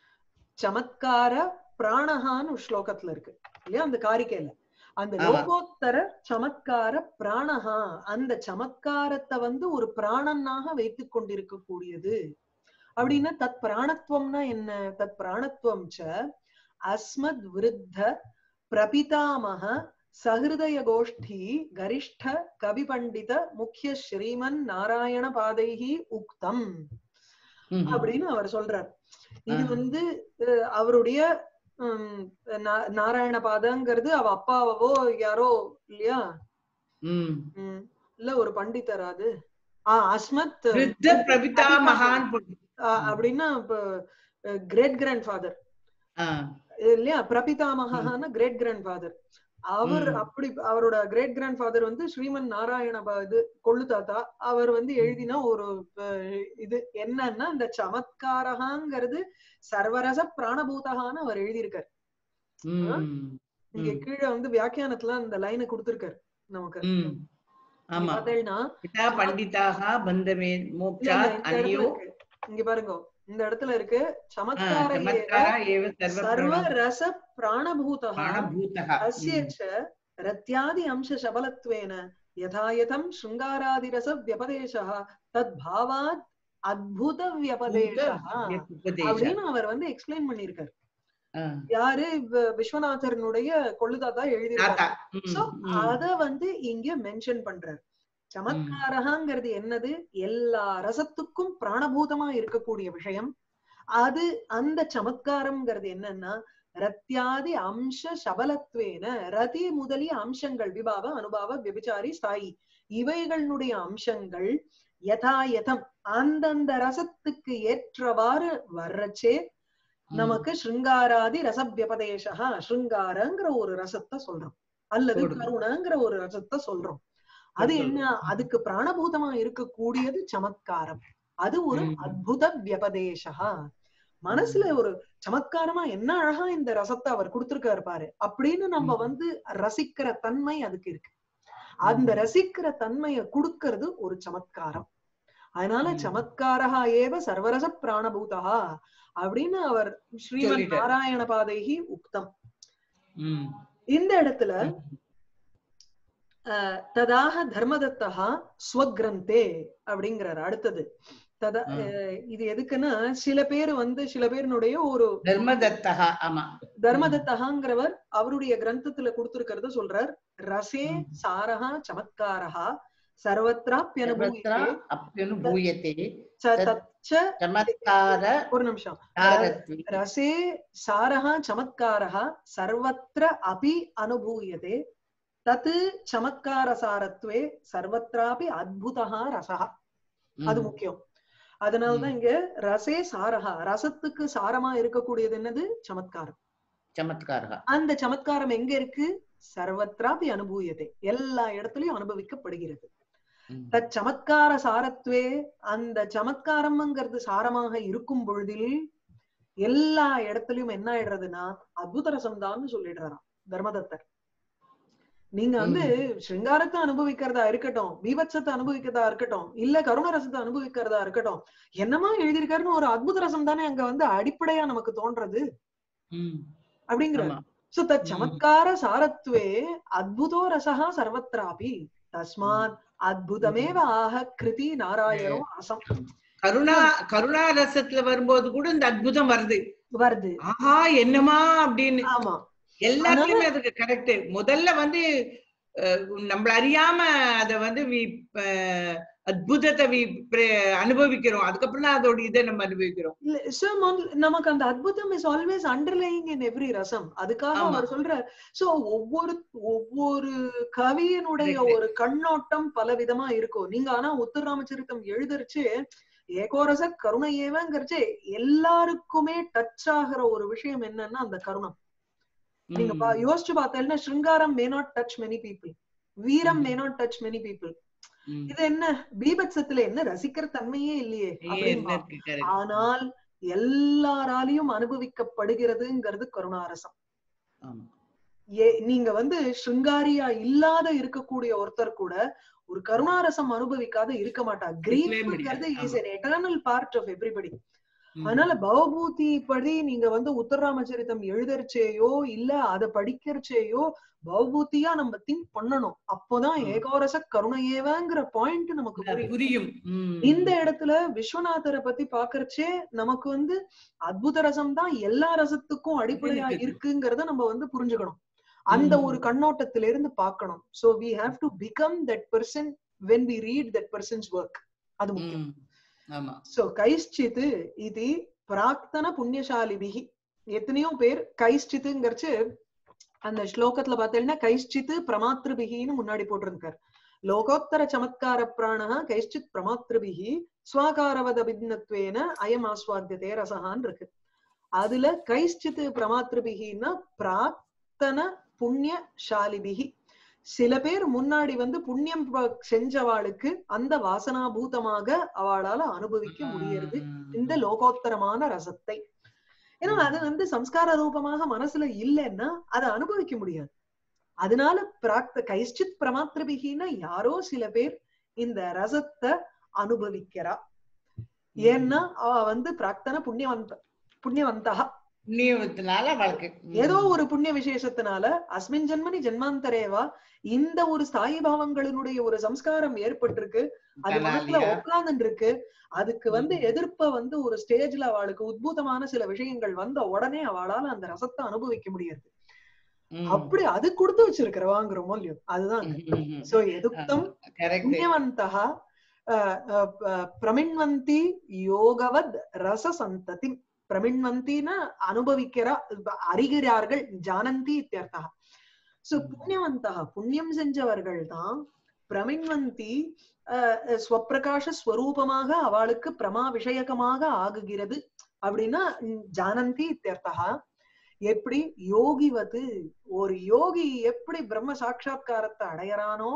சமத்கார பிராணஹான்னு ஒரு ஸ்லோகத்துல இருக்கு இல்லையா அந்த காரிக்கையில அந்த ஆமா. லோகோத்தர சமத்கார பிராணஹா அந்த சமத்காரத்தை வந்து ஒரு பிராணனாக வைத்துக் கொண்டிருக்கக்கூடியது அப்படின்னா தத் பிராணத்துவம்னா என்ன தத் பிராணத்துவம் ச அஸ்மத் விருத்த பிரபிதாமக சஹிருதய கோஷ்டி கரிஷ்ட கவி பண்டித முக்கிய ஸ்ரீமன் நாராயண பாதைஹி உக்தம் ம். அப்படின்னு அவர் சொல்றார் இது ஆ. வந்து அஹ், அவருடைய உம், நா- நாராயண பாதங்கிறது அவ அப்பாவோ யாரோ இல்லையா ம். உம், இல்ல ஒரு பண்டிதர் அது ஆஹ் அஸ்மத் விருத்த பிரபிதா மகான் போட்டு- ஆஹ், அப்படின்னா கிரேட் கிராண்ட் ஃபாதர் ஆ. இல்லையா பிரபிதாமகான கிரேட் கிராண்ட் ஃபாதர் அவர் ம். அப்படி அவரோட கிரேட் கிராண்ட் ஃபாதர் வந்து ஸ்ரீமன் நாராயண பா- இது கொள்ளு தாத்தா அவர் வந்து எழுதின ஒரு அஹ், இது என்னன்னா இந்த சமத்காரகாங்கிறது சர்வரச பிராணபூதகான்னு அவர் எழுதியிருக்கார் ம். இங்க ம். கீழே வந்து வியாக்கியானத்துல அந்த லைனை கொடுத்திருக்காரு நமக்கு ம். ஆமா பார்த்தேன்னா பிதா பண்டிதாக பந்தமே இல்ல, மோக்ஷாத் இல்ல, இந்த இடத்துல அனியோ இருக்கு. இங்க பாருங்க இந்த இடத்துல இருக்கு ஆ, சமத்கார ஏவ சமத்கார ஏவ சர்வ சர்வ ரச பிராணபூதா பிராணபூதः अस्य च रत्यादि अंश शबलत्वेन यथा यथं शृङ्गारादिरस व्यपदेशः तद्भावात् अद्भुत व्यपदेशः உபதேச அப்படின்னு அவர் வந்து எக்ஸ்பிளைன் பண்ணிருக்காரு ஆ. யாரு வ- விஸ்வநாதரனுடைய கொள்ளுதாத்தா தாத்தா எழுதியிருக்காரு ம், சோ ம். அத வந்து இங்க மென்ஷன் பண்றாரு சமத்காரகாங்கிறது என்னது எல்லா ரசத்துக்கும் பிராணபூதமா இருக்கக்கூடிய விஷயம் அது அந்த சமத்காரம்ங்கிறது என்னன்னா ரத்யாதி அம்ச சபலத்வேன ரதி முதலிய அம்சங்கள் விபாவ அனுபாவ விபிச்சாரி ஸ்தாயி இவைகளுடைய அம்சங்கள் யதா யதம் அந்தந்த ரசத்துக்கு ஏற்றவாறு வர்றச்சே நமக்கு ஸ்ருங்காராதி ரசவியபதேசா ஸ்ருங்காரங்கிற ஒரு ரசத்தை சொல்றோம் அல்லது போடுது. கருணங்கிற ஒரு ரசத்தை சொல்றோம் அது என்ன அதுக்கு பிராணபூதமா இருக்கக்கூடியது சமத்காரம் அது ஒரு ம். அத்புத வியபதேசா மனசுல ஒரு சமத்காரமா என்ன அழகா இந்த ரசத்தை அவர் கொடுத்திருக்காரு பாரு அப்படின்னு நம்ம ம். வந்து ரசிக்கிற தன்மை அதுக்கு இருக்கு அந்த ரசிக்கிற தன்மையை கொடுக்கிறது ஒரு சமத்காரம் அதனால ம். சமத்காரா ஏவ சர்வரச பிராணபூதா அப்படின்னு அவர் ஸ்ரீமன் சொல்லிட்டார். நாராயண பாதைகி உக்தம் ம். இந்த இடத்துல அஹ், ததாக தர்மதத்தா ஸ்வக்ரந்தே அப்படிங்கிறார் அடுத்தது ததா ஆ. அஹ், இது எதுக்குன்னா சில பேர் வந்து சில பேருனுடைய ஒரு தர்மதத்தः ஆமா தர்மதத்தகாங்கிறவர் அவருடைய கிரந்தத்துல கொடுத்திருக்கிறத சொல்றார் ரசே ம். சாரஹா சமத்காரஹா சர்வத்ரா சர்வத்ராப்யனுபூயதே அப்யனுபூயते ச- தத் தச்ச चमत्कार ஒரு நிமிஷம் कारत्वे रसे सारः चमत्कारः सर्वत्र अपि अनुभूयते तत् चमत्कारसारत्वे सर्वत्रापि अद्भुतः रसः அது முக்கியம் அதனாலதான் இங்க ரசே சாரஹா ரசத்துக்கு சாரமா இருக்கக்கூடியது என்னது சமத்காரம் चमत्कारः அந்த சமத்காரம் எங்க இருக்கு சர்வத்ராபி அனுபூயத்தை எல்லா இடத்துலயும் அனுபவிக்கப்படுகிறது தத் சமத்கார சாரத்வே அந்த சமத்காரம்ங்கிறது சாரமாக இருக்கும் பொழுதில் எல்லா இடத்துலயும் என்ன ஆயிடுறதுன்னா அத்புத ரசம் தான் சொல்லிடுறாராம் தர்மதத்தர் நீங்க வந்து சிருங்காரத்தை அனுபவிக்கிறதா இருக்கட்டும் பீபத்சத்தை அனுபவிக்கிறதா இருக்கட்டும் இல்ல கருண ரசத்தை அனுபவிக்கிறதா இருக்கட்டும் என்னமா எழுதியிருக்காருன்னு ஒரு அத்புத ரசம் தானே அங்க வந்து அடிப்படையா நமக்கு தோன்றது ம். அப்படிங்கிற ஆமா. சோ தத் சமத்கார சாரத்வே அத்புதோ ரசஹா சர்வத்ராபி தஸ்மாத் அத்புதமேவ ஆக கிருதி நாராயணோ ரசம் கருணா கருணா ரசத்துல வரும்போது கூட இந்த அற்புதம் வருது வருது ஆஹா என்னமா அப்படின்னு ஆமா எல்லாத்துலயுமே அதுக்கு கரெக்ட் முதல்ல வந்து அஹ், நம்மள அறியாம அத வந்து we- அஹ், அற்புதத்தை we pre- அனுபவிக்கிறோம் அதுக்கப்புறம் தான் அதோட இதை நம்ம அனுபவிக்கிறோம் இல்ல, so முதல்ல நமக்கு அந்த அத்புதம் is always underlying in every ரசம் அதுக்காக ஆமா. அவர் சொல்ற சோ ஒவ்வொரு ஒவ்வொரு கவியனுடைய Correct. ஒரு கண்ணோட்டம் பல விதமா இருக்கும் நீங்க ஆனா உத்தரராமச்சரித்தம் எழுதரிச்சு ஏகோரச கருணையேவங்கிறச்சு எல்லாருக்குமே டச் ஆகிற ஒரு விஷயம் என்னன்னா அந்த கருணம் நீங்க ம். பா- யோசிச்சு பார்த்தேன்னா ஸ்ருங்காரம் may not touch many people வீரம் மே ம். நாட் டச் மெனி பீப்புள் ம். இது என்ன பீபத்சத்துல என்ன ரசிக்கிற தன்மையே இல்லையே ஏ, அப்படிம்பா. என்ன இருக்கு correct. ஆனால் எல்லாராலையும் அனுபவிக்கப்படுகிறதுங்கிறது கருணாரசம் ஆமா. ஏ நீங்க வந்து சிருங்காரியா இல்லாத இருக்கக்கூடிய ஒருத்தர் கூட ஒரு கருணாரசம் அனுபவிக்காத இருக்க மாட்டா கிரீஃப்ங்கிறது முடியாது. Is an eternal part of everybody ம். அதனால பவபூதி படி நீங்க வந்து உத்தரராமச்சரித்தம் எழுதறச்சேயோ இல்ல அத படிக்கிறச்சேயோ பவபூதியா நம்ம திங்க் பண்ணணும் அப்போதான் ஆமா. ஏகோரச கருணையேவங்கிற பாயிண்ட் நமக்கு புரியும் புரியும் ம். இந்த இடத்துல விஸ்வநாதரை பத்தி பாக்குறச்சே நமக்கு வந்து அத்புத ரசம் தான் எல்லா ரசத்துக்கும் அடிப்படையா இருக்கு. இருக்குங்கிறத நம்ம வந்து புரிஞ்சுக்கணும் அந்த ம். ஒரு கண்ணோட்டத்தில இருந்து பார்க்கணும் so we have to become that person when we read that person's work அது முக்கியம் ம். ஆமா சோ கைஷ்சித்து இது பிராக்தன புண்ணியசாலிபிகி எத்தனையோ பேர் கைஷ்சித்துங்கிறச்சு அந்த ஸ்லோகத்துல பார்த்தீங்கன்னா கைஷ்சித்து பிரமாத்ருபிகின்னு முன்னாடி போட்டிருக்காரு லோகோத்தர சமத்கார பிராணஹ கைஷ்சித் பிரமாத்ருபிகி ஸ்வாகாரவத பின்னத்வேன அயம் ஆஸ்வாத்தியதே ரசகான் இருக்கு அதுல கைஷ்சித்து பிரமாத்ருபிகின்னா பிராக்தன புண்ணியசாலிபிகி சில பேர் முன்னாடி வந்து புண்ணியம் ப- செஞ்சவாளுக்கு அந்த வாசனாபூதமாக அவளால அனுபவிக்க முடியறது இந்த லோகோத்தரமான ரசத்தை ஏன்னா அது வந்து சம்ஸ்கார ரூபமாக மனசுல இல்லைன்னா அதை அனுபவிக்க முடியாது அதனால பிராக்த கைஷ்சித் பிரமாத்திரபிகின்னா யாரோ சில பேர் இந்த ரசத்தை அனுபவிக்கிறா ஏன்னா அவ வந்து பிராக்தன புண்ணியவந்த புண்ணியவந்தகா புண்ணியத்தினால வாழ்க்கை ம். ஏதோ ஒரு புண்ணிய விசேஷத்தினால அஸ்மின் ஜென்மனி ஜென்மாந்தரேவா இந்த ஒரு ஸ்தாயி பாவங்களினுடைய ஒரு சம்ஸ்காரம் ஏற்பட்டிருக்கு அது மனசுல தனாலியா. உட்கார்ந்துட்டு இருக்கு அதுக்கு வந்து எதிர்ப்ப வந்து ஒரு ஸ்டேஜ்ல அவளுக்கு உத்பூதமான சில விஷயங்கள் வந்த உடனே அவளால அந்த ரசத்தை அனுபவிக்க முடியாது ம். அப்படி அது கொடுத்து வச்சிருக்கிறவாங்கிறோமோ இல்லையோ அதுதான் ம், ம், ம். So எதுக்தம் Correct. புண்ணியவந்தः அஹ், அஹ், அஹ், பிரமிண்வந்தி யோகவத் ரச சந்ததி பிரமிண்வந்தின்னா அனுபவிக்கிற அறிகிறார்கள் ஜானந்தி இத்தியர்த்தா சோ ம். புண்ணியவந்தः புண்ணியம் செஞ்சவர்கள் தான் பிரமிண்வந்தி அஹ், அஹ், ஸ்வப்பிரகாச ஸ்வரூபமாக அவளுக்கு பிரமா விஷயகமாக ஆகுகிறது அப்படின்னா ம், ஜானந்தி இத்தியர்த்தா எப்படி யோகிவது ஒரு யோகி எப்படி பிரம்ம சாட்சா்காரத்தை அடையறானோ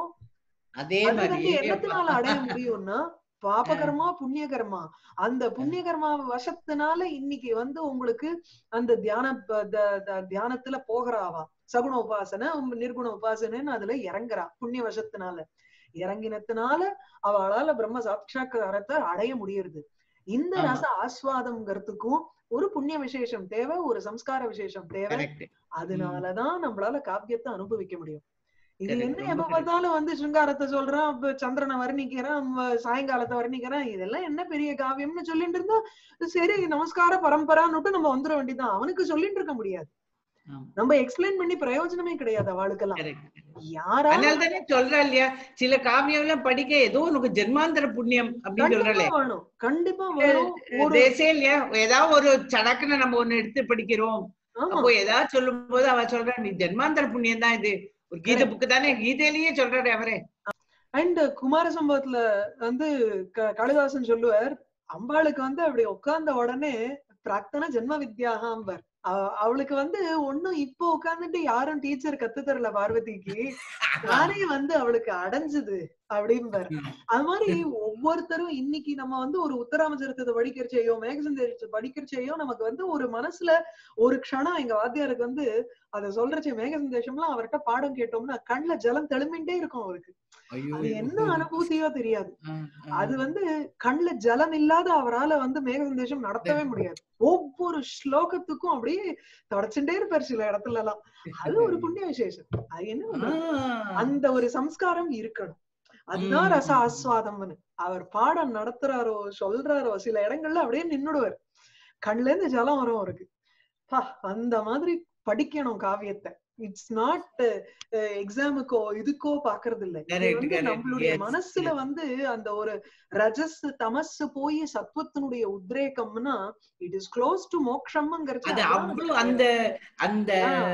அதே அது வந்து மாதிரி என்னத்தினால அடைய முடியும்னா பாபகர்மா புண்ணிய கர்மா அந்த புண்ணிய கர்மா வசத்தினால இன்னைக்கு வந்து உங்களுக்கு அந்த தியான ப- த- த- தியானத்துல போகிறாவா சகுண உபாசனை உம் நிர்குண உபாசனைன்னு அதுல இறங்குறா புண்ணிய வசத்தினால இறங்கினத்தினால அவளால பிரம்ம சாட்சா்காரத்தை அடைய முடியுது இந்த ஆமா. ரச ஆஸ்வாதம்ங்கிறதுக்கும் ஒரு புண்ணிய விசேஷம் தேவை ஒரு சம்ஸ்கார விசேஷம் தேவை கரெக்ட் அதனாலதான் நம்மளால காவியத்தை அனுபவிக்க முடியும் இது Correct, என்ன ரொம்ப எப்ப correct. பார்த்தாலும் வந்து சிருங்காரத்தை சொல்றான் அப்ப சந்திரனை வர்ணிக்கிறான் ம- சாயங்காலத்தை வர்ணிக்கிறான் இதெல்லாம் என்ன பெரிய காவியம்னு சொல்லிட்டு இருந்தா சரி நமஸ்கார பரம்பரான்னுட்டு நம்ம வந்துட வேண்டியதுதான் அவனுக்கு சொல்லிட்டு இருக்க முடியாது நம்ம எக்ஸ்பிளைன் பண்ணி பிரயோஜனமே கிடையாது அவளுக்கெல்லாம் கரெக்ட் யாரா அதனால தானே சொல்றா இல்லையா சில காவியம் எல்லாம் படிக்க ஏதோ உனக்கு ஜென்மாந்தர புண்ணியம் அப்படின்னு கண்டிப்பா சொல்றாளே வேணும் கண்டிப்பா வேணும் ஒரு தேசே இல்லையா ஏதாவது ஒரு சடக்குன்னு நம்ம ஒண்ணு எடுத்து படிக்கிறோம் ஆமா அப்போ ஏதாவது சொல்லும் போது அவ சொல்றா நீ ஜென்மாந்தர புண்ணியம் தான் இது ஒரு கீதை புக்கு தானே கீதையிலேயே சொல்றாரு அவரே அண்ட் குமார சம்பவத்துல வந்து க- காளிதாசன் சொல்லுவார் அம்பாளுக்கு வந்து அப்படி உட்கார்ந்த உடனே பிராக்தன ஜென்ம வித்யாகாம்பர் அவ- அவளுக்கு வந்து ஒண்ணும் இப்போ உட்கார்ந்துட்டு யாரும் டீச்சர் கத்து தரல பார்வதிக்கு நானே வந்து அவளுக்கு அடைஞ்சது அப்படிம்பாரு அது மாதிரி ஒவ்வொருத்தரும் இன்னைக்கு நம்ம வந்து ஒரு உத்தராமச்சரித்தத்தை படிக்கிறச்சையோ மேகசந்தேஷத்தை படிக்கிறச்சையோ நமக்கு வந்து ஒரு மனசுல ஒரு க்ஷணம் எங்க வாத்தியாருக்கு வந்து அத சொல்றச்சே மேகசந்தேஷம்லாம் அவர்கிட்ட பாடம் கேட்டோம்னா கண்ணுல ஜலம் தெளிமிண்டே இருக்கும் அவருக்கு அது என்ன அனுபூதியோ தெரியாது அது வந்து கண்ணுல ஜலம் இல்லாத அவரால வந்து மேகசந்தேஷம் நடத்தவே முடியாது ஒவ்வொரு ஸ்லோகத்துக்கும் அப்படியே தொடச்சுட்டே இருப்பார் சில இடத்துல எல்லாம் அது ஒரு புண்ணிய விசேஷம் அது என்ன பண்றது? அந்த ஒரு சம்ஸ்காரம் இருக்கணும் அதுதான் உம் ரச ஆஸ்வாதம்னு அவர் பாடம் நடத்துறாரோ சொல்றாரோ சில இடங்கள்ல அப்படியே நின்னுடுவார் கண்ணுல இருந்து ஜலம் வரும் அவருக்கு பா அந்த மாதிரி படிக்கணும் காவியத்தை இட்ஸ் நாட் எக்ஸாமுக்கோ இதுக்கோ பாக்குறது இல்ல இது Correct, வந்து correct. நம்மளுடைய Yes, மனசுல yes. வந்து அந்த ஒரு ரஜஸ் தமஸ் போய் சத்வத்தினுடைய உத்ரேகம்னா இட் இஸ் க்ளோஸ் டு மோக்ஷம்ங்கிறது அது அவ்வளவு அந்த அந்த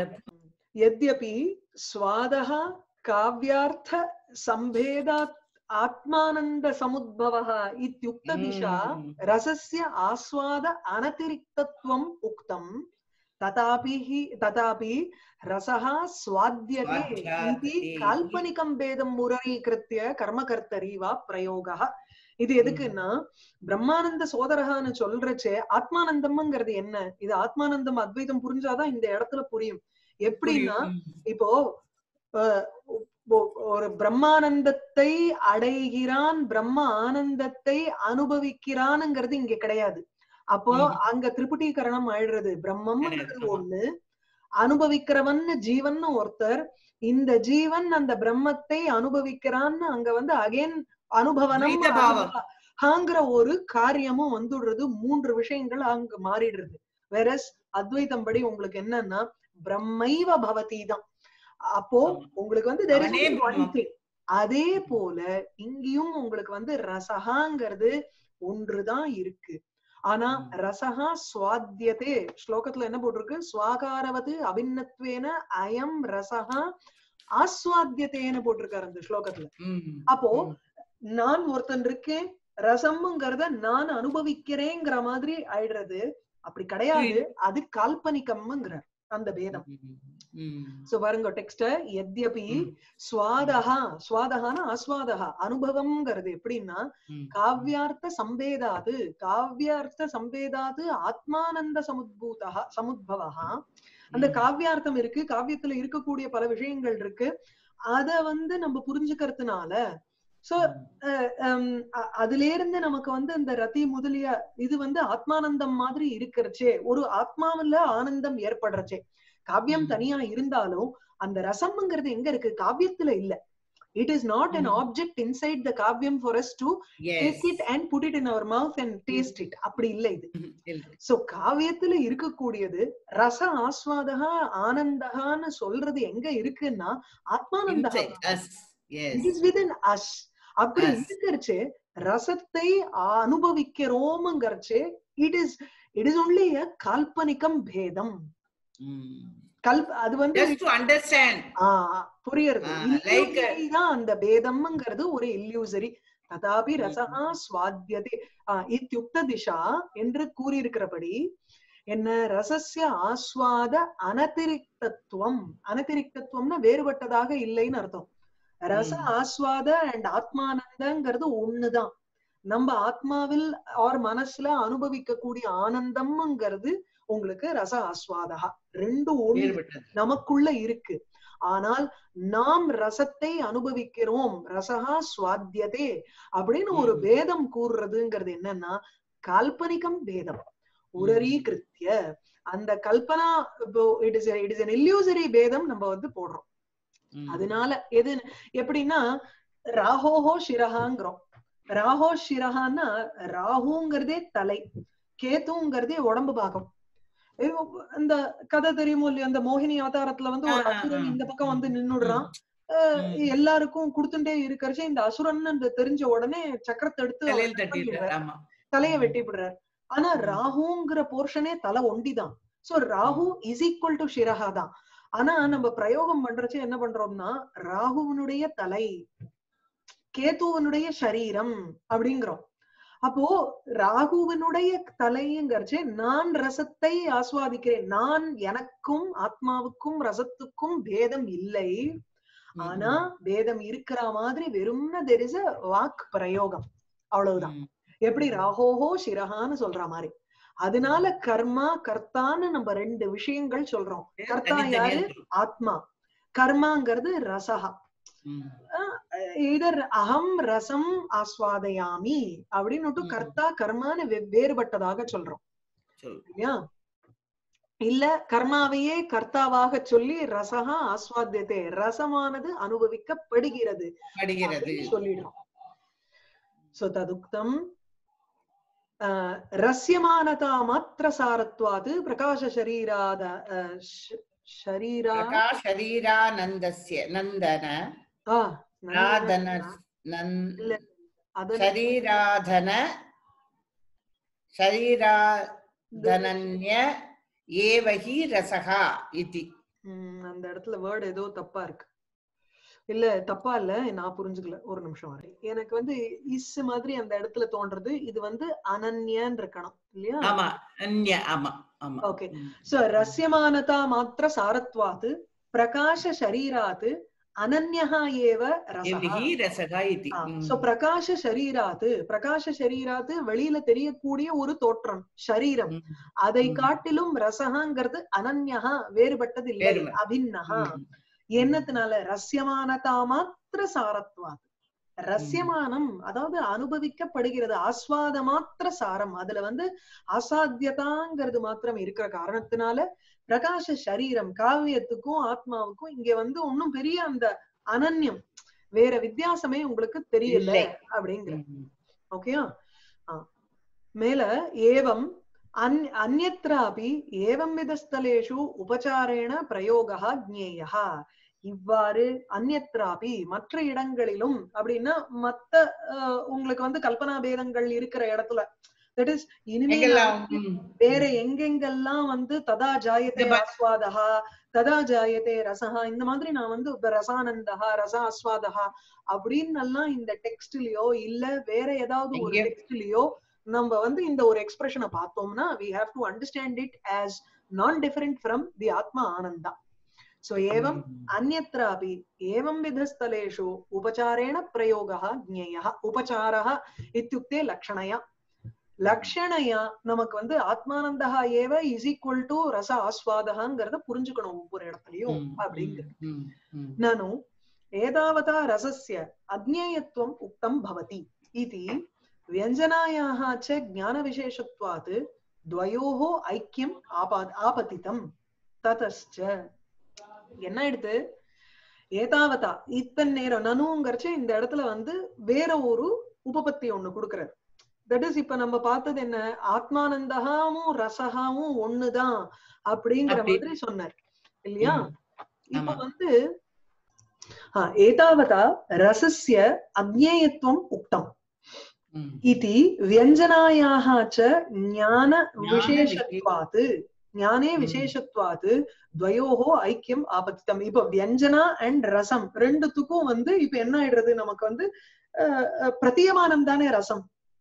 यद्यपि स्वादः काव्यार्थ सम्भेदात् आत्मानन्द समुद्भवः इत्युक्तदिशा ம். रसस्य आस्वाद अनतिरिक्तत्वम् उक्तम् तथापि हि तथापि रसः स्वाद्यते स्वाद्यते इति इति। काल्पनिकं भेदं मुररीकृत्य कर्मकर्तरि वा प्रयोगः இது எதுக்குன்னா பிரம்மானந்த சோதரகான்னு சொல்றச்சே ஆத்மானந்தம்ங்கிறது என்ன இது ஆத்மானந்தம் அத்வைதம் புரிஞ்சாதான் இந்த இடத்துல புரியும் எப்படின்னா இப்போ அஹ், ஒ- ஒரு பிரம்மானந்தத்தை அடைகிறான் பிரம்ம ஆனந்தத்தை அனுபவிக்கிறான்ங்கிறது இங்க கிடையாது அப்போ ம். அங்க திரிபுட்டீகரணம் ஆயிடுறது பிரம்மம்ங்கிறது கிடையாது, ஆமா. ஒண்ணு அனுபவிக்கிறவன் ஜீவன் ஒருத்தர் இந்த ஜீவன் அந்த பிரம்மத்தை அனுபவிக்கிறான்னு அங்க வந்து அகைன் அனுபவனம் துவைத பாவம். ஆங்கிற ஒரு காரியமும் வந்துடுறது மூன்று விஷயங்கள் அங்க மாறிடுறது வேறஸ் அத்வைதம் படி உங்களுக்கு என்னன்னா பிரம்மைவ பவதி தான் அப்போ ஆமா. உங்களுக்கு வந்து there is அவனே only one பிரம்மம். thing. அதே போல இங்கேயும் உங்களுக்கு வந்து ரசகாங்கிறது ஒன்றுதான் இருக்கு ஆனா ம். ரசகா சுவாத்தியதே ஸ்லோகத்துல என்ன போட்டிருக்கு ஸ்வாகாரவது அபிநத்வேன அயம் ரசகா ஆஸ்வாத்தியத்தேன்னு போட்டிருக்காரு அந்த ஸ்லோகத்துல அப்போ நான் ஒருத்தன் இருக்கேன் ரசம்ங்கிறத நான் அனுபவிக்கிறேங்கிற மாதிரி ஆயிடுறது அப்படி கிடையாது அது கால்பனிகம்ங்கிறார் அந்த பேதம் சோ பாருங்க டெக்ஸ்ட எத்யபி சுவாதகா சுவாதகான ஆஸ்வாதகா அனுபவம்ங்கிறது எப்படின்னா காவ்யார்த்த சம்பேதாது காவ்யார்த்த சம்பேதாது ஆத்மானந்த சமுத்பூதா சமுத்பவா அந்த காவ்யார்த்தம் இருக்கு காவியத்துல இருக்கக்கூடிய பல விஷயங்கள் இருக்கு அத வந்து நம்ம புரிஞ்சுக்கிறதுனால சோ அதுல இருந்து நமக்கு வந்து இந்த ரதி முதலிய இது வந்து ஆத்மானந்தம் மாதிரி இருக்கிறச்சே ஒரு ஆத்மாவில ஆனந்தம் ஏற்படுறச்சே காவியம் தனியா இருந்தாலும் அந்த ரசம்ங்கிறது எங்க இருக்கு காவியத்துல இல்ல it is not an object inside the காவியம் for us to take it and put it in our mouth and taste it அப்படி இல்ல இது சோ காவியத்துல இருக்கக்கூடியது ரச ஆஸ்வாதகா ஆனந்தகான்னு சொல்றது எங்க இருக்குன்னா ஆத்மானந்தா it is within us அப்படி இருக்கிறச்சு ரசத்தை அனுபவிக்கிறோம்ங்கிறச்சு it is it is only a கால்பனிகம் பேதம் கல்ப் அது வந்து புரியறது தான் அந்த பேதம்ங்கிறது ஒரு இல்லியூசரி ததாபி ரசகா சுவாத்தியதே இத்தியுக்த திசா என்று கூறியிருக்கிறபடி என்ன ரசஸ்ய ஆஸ்வாத அனதிரிக்தத்துவம் அனதிரிக்தத்துவம்னா வேறுபட்டதாக இல்லைன்னு அர்த்தம் ரச ஆஸ்வாத அண்ட் ஆத்மானந்தங்கிறது ஒண்ணுதான் நம்ம ஆத்மாவில் ஆர் மனசுல அனுபவிக்கக்கூடிய ஆனந்தம்ங்கிறது உங்களுக்கு ரச ஆஸ்வாதகா ரெண்டு ஒண்ணு நமக்குள்ள இருக்கு ஆனால் நாம் ரசத்தை அனுபவிக்கிறோம் ரசகா சுவாத்தியதே அப்படின்னு ஒரு பேதம் கூறுறதுங்கிறது என்னன்னா கால்பனிகம் பேதம் உரரீகிருத்திய அந்த கல்பனா it is it is an illusory பேதம் நம்ம வந்து போடுறோம் அதனால எது எப்படின்னா ராகோஹோ சிரஹாங்கிறோம் ராகோ சிரஹான்னா ராகுங்கிறதே தலை கேத்துங்கிறதே உடம்பு பாகம் இந்த கதை தெரியுமோ இல்லையா அந்த மோகினி அவதாரத்துல வந்து ஒரு அசுரன் இந்த பக்கம் வந்து நின்னுடுறான் எல்லாருக்கும் கொடுத்துட்டே இருக்கிறச்சு இந்த அசுரன் தெரிஞ்ச உடனே சக்கரத்தை எடுத்து தலைய வெட்டி விடுறாரு ஆனா ராகுங்கிற போர்ஷனே தலை ஒண்டிதான் சோ ராகு இஸ் ஈக்குவல் டு ஷிரஹா தான் ஆனா நம்ம பிரயோகம் பண்றச்சு என்ன பண்றோம்னா ராகுவனுடைய தலை கேத்துவனுடைய சரீரம் அப்படிங்கிறோம் அப்போ ராகுவனுடைய தலைங்கிறச்சு நான் ரசத்தை ஆஸ்வாதிக்கிறேன் நான் எனக்கும் ஆத்மாவுக்கும் ரசத்துக்கும் பேதம் இல்லை ஆனா பேதம் இருக்கிற மாதிரி வெறும்ன தெர் இஸ் வாக் பிரயோகம் அவ்வளவுதான் எப்படி ராகோஹோ சிரஹான்னு சொல்ற மாதிரி அதனால கர்மா கர்த்தான்னு நம்ம ரெண்டு விஷயங்கள் சொல்றோம் கர்த்தா யாரு ஆத்மா கர்மாங்கிறது ரசஹா இதர் அகம் ரசம் ஆஸ்வாதயாமி அப்படின்னு ம். கர்த்தா கர்மான்னு வெவ்- வேறுபட்டதாக சொல்றோம் இல்லையா இல்ல கர்மாவையே கர்த்தாவாக சொல்லி ரசகா ஆஸ்வாத்தியத்தை ரசமானது அனுபவிக்கப்படுகிறது படுகிறது அப்படின்னு சொல்லிடுறோம் சோ ததுக்தம் அஹ், ரஸ்யமானதா மாத்திர சாரத்வாது பிரகாச சரீராத அஹ், ஷ- ஷரீரா शरीरानन्दस्य नन्दन ஆ, राधन இல்ல. नन् அது शरीराधन शरीराधनन्य एव हि रसः इति ம், அந்த இடத்துல வேர்டு ஏதோ தப்பா இருக்கு இல்ல தப்பா இல்ல நான் புரிஞ்சுக்கல ஒரு நிமிஷம் வரேன் எனக்கு வந்து இஸ் மாதிரி அந்த இடத்துல தோன்றது இது வந்து அனன்யன்னு இருக்கணும் இல்லையா ஆமா அந்நிய ஆமா ஆமா ஓகே ம். சோ ரஸ்யமானதா மாத்திர சாரத்வாத் பிரகாஷ சரீராத் அனன்யஹா ஏவ ரசஹா எவ்விஹி ரசகா இதி ம். சோ பிரகாஷ சரீராத் பிரகாஷ சரீராத் வெளியில தெரியக்கூடிய ஒரு தோற்றம் சரீரம் ம். அதை ம். காட்டிலும் ரசகாங்கிறது அனன்யஹா வேறுபட்டது இல்லை வேறுப- அபின்னஹா ம். என்னத்தினால ரஸ்யமானதா மாத்திர சாரத்வாத் ரஸ்யமானம் அதாவது அனுபவிக்கப்படுகிறது ஆஸ்வாத மாத்திர சாரம் அதுல வந்து அசாத்தியதாங்கிறது மாத்திரம் இருக்கிற காரணத்தினால பிரகாஷ சரீரம் காவியத்துக்கும் ஆத்மாவுக்கும் இங்க வந்து ஒன்னும் பெரிய அந்த அனன்யம் வேற வித்தியாசமே உங்களுக்கு தெரியல இல்லை. அப்படிங்கிற ம். ஓகேயா மேல ஏவம் அன் அந்யத்ராபி ஏவம் விதஸ்தலேஷு உபச்சாரேண பிரயோகா ஜ்ஞேயா இவ்வாறு அந்யத்ராபி மற்ற இடங்களிலும் அப்படின்னா மத்த அஹ், உங்களுக்கு வந்து கல்பனா பேதங்கள் இருக்கிற இடத்துல தட் இஸ் இனிமே எங்கெல்லாம் நான் ம். வேற எங்கெங்கெல்லாம் வந்து ததா ஜாயதே இந்த ப- ஆஸ்வாதா ததா ஜாயதே ரசஹா இந்த மாதிரி நான் வந்து இப்ப ரசானந்தஹா ரச ஆஸ்வாதஹா அப்படின்னு எல்லாம் இந்த டெக்ஸ்ட்லயோ இல்ல வேற ஏதாவது ஒரு எங்கேயோ- டெக்ஸ்ட்லயோ நம்ம வந்து இந்த ஒரு எக்ஸ்பிரஷனை பார்த்தோம்னா we have to understand it as non different from the atma ananda so evam अन्यत्रापि एवं विधस्थलेषु उपचारेण प्रयोगः ज्ञेयः उपचारः इत्युक्ते लक्षणया லக்ஷணையா நமக்கு வந்து ஆத்மானந்தா ஏவ இஸ் ஈக்குவல் டு ரச ஆஸ்வாதகாங்கிறத புரிஞ்சுக்கணும் ஒவ்வொரு இடத்துலயும் ம். அப்படிங்கிறது ம். ம். ननु एतावता रसस्य अज्ञेयत्वम् उक्तं भवति इति व्यञ्जनायाः च ज्ञानविशेषत्वात् द्वयोः ऐक्यम् आपा आपतितम् ततश्च என்ன எடுத்து ஏதாவதா இத்தனை நேரம் நனுங்கிறச்சு இந்த இடத்துல வந்து வேற ஒரு உபபத்தி ஒண்ணு கொடுக்கிறார் தட் இஸ் இப்ப நம்ம பார்த்தது என்ன ஆத்மானந்தகாவும் ரசகாவும் ஒண்ணுதான் அப்படிங்கிற அப்படி. மாதிரி சொன்னார் இல்லையா ம். இப்ப ஆமா. வந்து ஆ, एतावता रसस्य अज्ञेयत्वम् उक्तम् ம். इति व्यञ्जनायाः च ज्ञानविशेषत्वात् ज्ञाने ம். விசேஷத்வாத் துவயோஹோ ஐக்கியம் ஆபத்தித்தம் இப்ப வியஞ்சனா அண்ட் ரசம் ரெண்டுத்துக்கும் வந்து இப்ப என்ன ஆயிடுறது நமக்கு வந்து அஹ், அஹ், பிரத்தியமானம் தானே ரசம்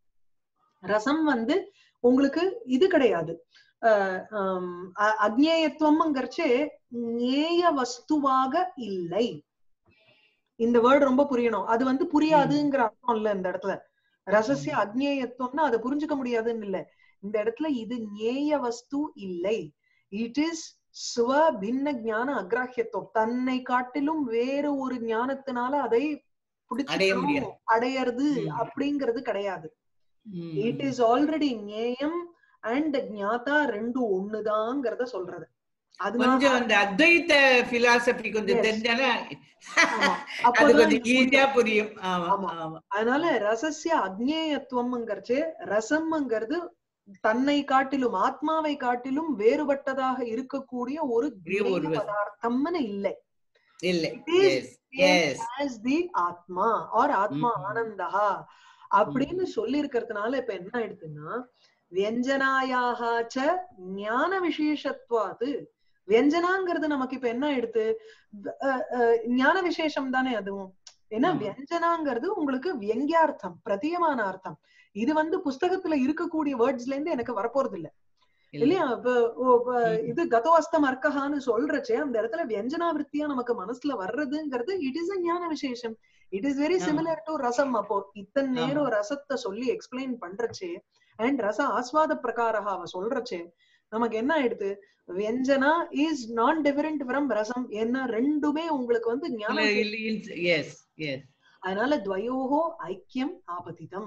ரசம் வந்து உங்களுக்கு இது கிடையாது அஹ், ஹம், அ- அக்ஞேயத்துவம்ங்கிறச்சே ஞேய வஸ்துவாக இல்லை இந்த வேர்டு ரொம்ப புரியணும் அது வந்து புரியாதுங்கிற அர்த்தம் இல்ல இந்த இடத்துல ரசசிய அக்ஞேயத்துவம்னா அதை புரிஞ்சுக்க முடியாதுன்னு இல்ல இந்த இடத்துல இது ஞேய வஸ்து இல்லை இட் இஸ் சுவ பின்ன ஞான அக்ராஹியத்துவம் தன்னை காட்டிலும் வேறு ஒரு ஞானத்தினால அதை அடைய முடியாது. பிடிச்சிக்கணும் அடையறது ம். அப்படிங்கிறது கிடையாது ம். இட் இஸ் ஆல்ரெடி ஞேயம் அண்ட் ஞாதா ரெண்டும் ஒண்ணுதாங்கிறத சொல்றது அதனால கொஞ்சம் அந்த அத்வைத்த பிலாசபி கொஞ்சம் Yes. தெரிஞ்சாலே ஆமா. அது அப்பதான் கொஞ்சம் இது புரியும். ஈஸியா புரியும் ஆமா ஆமா. ஆமா அதனால ரசசிய அக்ஞேயத்துவம்ங்கிறச்சு ரசம்ங்கிறது தன்னை காட்டிலும் ஆத்மாவை காட்டிலும் வேறுபட்டதாக இருக்கக்கூடிய ஒரு ஒரே ஒரு ஞேய வஸ்து. பதார்த்தம்னு இல்லை இல்ல It is yes yes as the ஆத்மா ஆர் ஆத்மா ம். ஆனந்தா அப்படின்னு சொல்லி இருக்கிறதுனால இப்ப என்ன ஆயிடுதுன்னா வியஞ்சனாயாக ச ஞான விசேஷத்வாது வியஞ்சனாங்கிறது நமக்கு இப்ப என்ன ஆயிடுது அஹ், அஹ், ஞான விசேஷம் தானே அதுவும் ஏன்னா ஆமா. வியஞ்சனாங்கிறது உங்களுக்கு வியங்கியார்த்தம் பிரத்தியமான அர்த்தம் இது வந்து புஸ்தகத்துல இருக்கக்கூடிய வேர்ட்ஸ்ல இருந்து எனக்கு வரப்போறது இல்ல இல்ல. இல்லையா இப்ப ஓ, இப்ப ம். இது கதோஸ்தம் அர்க்கஹான்னு சொல்றச்சே அந்த இடத்துல வியஞ்சனாவிருத்தியா நமக்கு மனசுல வர்றதுங்கிறது இட் இஸ் அ ஞான விசேஷம் இட் இஸ் வெரி ஆமா. சிமிலர் டு ரசம் அப்போ இத்தனை ஆமா. நேரம் ரசத்தை சொல்லி எக்ஸ்பிளைன் பண்றச்சே அண்ட் ரச ஆஸ்வாத பிரகாரா அவ சொல்றச்சே நமக்கு என்ன ஆயிடுது வியஞ்சனா இஸ் நான் டிஃபரெண்ட் ஃப்ரம் ரசம் என்ன ரெண்டுமே உங்களுக்கு வந்து ஞான இல்ல, விசேஷம். இல்ல, இல்ல, yes, yes. அதனால துவயோகோ ஐக்கியம் ஆபதிதம்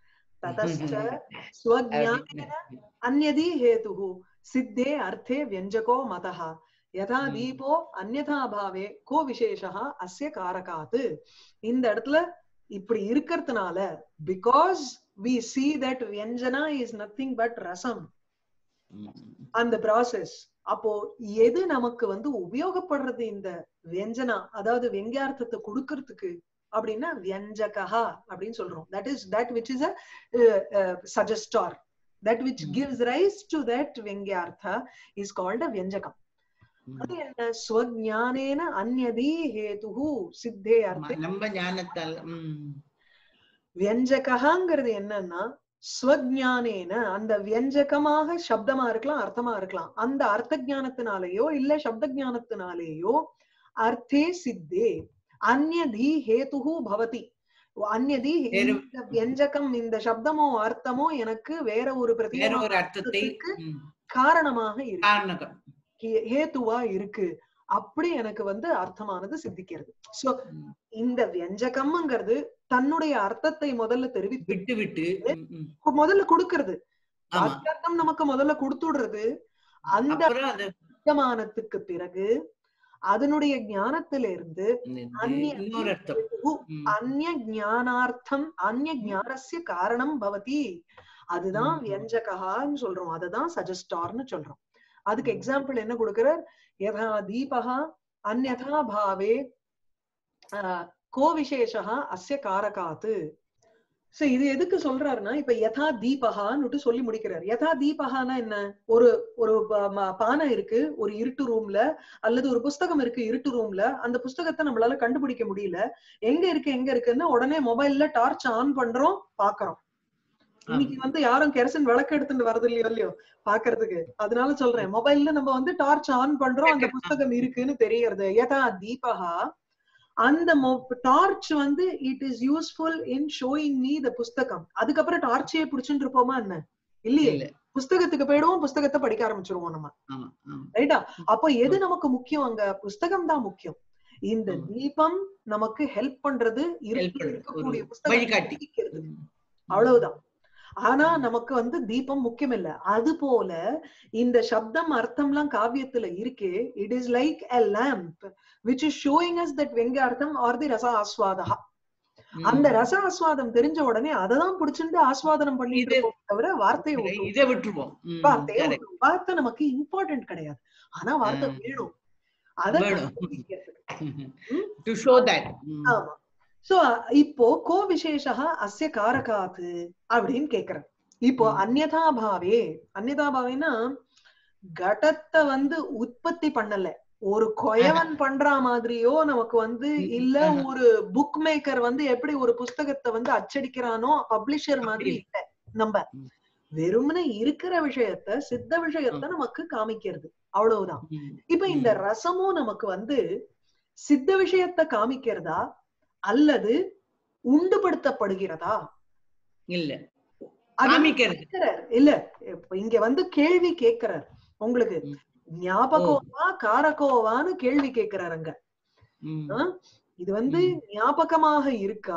ததச்ச ஸ்வஜானேன अन्यदी हेतुः सिद्धे अर्थे व्यञ्जको मतः यथा Hmm. दीपो अन्यथा भावे को விசேஷः அஸ்ய காரகாத் இந்த இடத்துல இப்படி இருக்கிறதுனால பிகாஸ் வி see that வியஞ்சனா இஸ் நத்திங் பட் ரசம் ம். அந்த ப்ராசஸ் அப்போ எது நமக்கு வந்து உபயோகப்படுறது இந்த வியஞ்சனா அதாவது வெங்கியார்த்தத்தை கொடுக்கறதுக்கு அப்படின்னா வியஞ்சகா அப்படின்னு சொல்றோம் that is that which is a suggester that which Mm. gives rise to that vyangyartha is called a vyanjakam ம். அது என்ன ஸ்வஜானேன அந்யதி ஹேதுஹு சித்தே ஆமா, அர்த்தே நம்ம ஞானத்தால் ம். வியஞ்சகாங்கிறது என்னன்னா ஸ்வஜானேன அந்த வியஞ்சகமாக சப்தமா இருக்கலாம் அர்த்தமா இருக்கலாம் அந்த அர்த்த ஞானத்தினாலேயோ இல்ல சப்த ஞானத்தினாலேயோ அர்த்தே சித்தே அந்யதி ஹேதுஹு பவதி அந்யதி வேறு- இந்த வியஞ்சகம் இந்த சப்தமோ அர்த்தமோ எனக்கு வேற ஒரு வேற பிரதியமான ஒரு அர்த்தத்தை அர்த்தத்துக்கு ம். காரணமாக இருக்கு காரணகம் ஹே- ஹேத்துவா இருக்கு அப்படி எனக்கு வந்து அர்த்தமானது சித்திக்கிறது சோ ம். இந்த வியஞ்சகம்ங்கிறது தன்னுடைய அர்த்தத்தை முதல்ல தெரிவித்து விட்டு விட்டு ம், ம். கு- முதல்ல கொடுக்கறது ஆமா வாக்கியார்த்தம் நமக்கு முதல்ல கொடுத்துடுறது அந்த அப்புறம் அது அர்த்தமானத்துக்கு பிறகு அதனுடைய ஞானத்திலிருந்து இது அந்நிய இன்னொரு அர்த்தம் ஹேதுஹு ம். அந்நிய ஞானார்த்தம் அந்நிய ஞானஸ்ய காரணம் பவதி அதுதான் ம். வியஞ்சகான்னு சொல்றோம் அததான் சஜஸ்டார்னு சொல்றோம் அதுக்கு ம். எக்ஸாம்பிள் என்ன கொடுக்கிறார் யதா தீபகா அந்யதா பாவே ஆஹ், கோ விசேஷா அஸ்ய காரகாத்து சோ இது எதுக்கு சொல்றாருன்னா இப்ப யதா தீபகான்னு சொல்லி முடிக்கிறார் யதா தீபகானா என்ன ஒரு ஒரு ப- ம- பானை இருக்கு ஒரு இருட்டு ரூம்ல அல்லது ஒரு புஸ்தகம் இருக்கு இருட்டு ரூம்ல அந்த புஸ்தகத்தை நம்மளால கண்டுபிடிக்க முடியல எங்க இருக்கு எங்க இருக்குன்னு உடனே மொபைல்ல டார்ச் ஆன் பண்றோம் பாக்குறோம் இன்னைக்கு வந்து யாரும் கெரசின் விளக்கு எடுத்துட்டு வரது இல்லையோ இல்லையோ பாக்குறதுக்கு அதனால சொல்றேன் மொபைல்ல நம்ம வந்து டார்ச் ஆன் பண்றோம் அந்த புஸ்தகம் இருக்குன்னு தெரியறது யதா தீபகா அந்த டார்ச் வந்து it is useful in showing me the புஸ்தகம் அதுக்கப்புறம் டார்ச்சையே புடிச்சுட்டு இருப்போமா என்ன இல்லையே இல்ல புஸ்தகத்துக்கு போயிடுவோம் புஸ்தகத்தை படிக்க ஆரம்பிச்சிருவோம் நம்ம ஆமா ஆமா ரைட்டா அப்போ எது நமக்கு முக்கியம் அங்க புஸ்தகம் தான் முக்கியம் இந்த ஆமா. தீபம் நமக்கு ஹெல்ப் பண்றது Help இருட்டில் பண்றது. இருக்கக்கூடிய ஒரு புஸ்தகத்தை வழிகாட்டி. படிக்கிறது. ம். அவ்வளவுதான் ஆனா நமக்கு வந்து தீபம் முக்கியம் இல்ல அது போல இந்த சப்தம் அர்த்தம்லாம் காவியத்துல இருக்கே it is like a lamp which is showing us that வெங்கார்த்தம் ஆர் தி ரச ஆஸ்வாதா ம். அந்த ரச ஆஸ்வாதம் தெரிஞ்ச உடனே அததான் புடிச்சுட்டு ஆஸ்வாதனம் பண்ணிட்டு இது- இருக்கோம் தவிர வார்த்தையை விட்டுருவோம். இதை விட்டுருவோம் ம், வார்த்தையை correct. விட்டுருவோம். வார்த்தை நமக்கு இம்பார்ட்டன்ட் கிடையாது ஆனா வார்த்தை ஆ. வேணும் அத வேணும். கண்டுபிடிக்கிறதுக்கு. to show that ம். ஆமா சோ இப்போ கோ விசேஷா அஸ்ய காரகாத்து அப்படின்னு கேக்குறேன் இப்போ ம். அந்யதா பாவே அந்யதா பாவேனா கடத்தை வந்து உற்பத்தி பண்ணல ஒரு கொயவன் பண்ற மாதிரியோ நமக்கு வந்து ம், இல்ல ஆஹா. ஒரு புக் மேக்கர் வந்து எப்படி ஒரு புஸ்தகத்தை வந்து அச்சடிக்கிறானோ பப்ளிஷர் மாதிரி அப்படி. இல்ல நம்ம ம். வெறுமனே இருக்கிற விஷயத்த சித்த விஷயத்த நமக்கு காமிக்கிறது அவ்வளவுதான் ம். இப்ப இந்த ம். ரசமும் நமக்கு வந்து சித்த விஷயத்த காமிக்கிறதா அல்லது உண்டுபடுத்தப்படுகிறதா இல்ல அது காமிக்கிறது கேட்கிறார். இல்ல இப்ப இங்க வந்து கேள்வி கேட்கிறார் உங்களுக்கு ம். ஞாபகோவா காரகோவான்னு கேள்வி கேட்கிறார் அங்க ம். ஆ? இது வந்து ம். ஞாபகமாக இருக்கா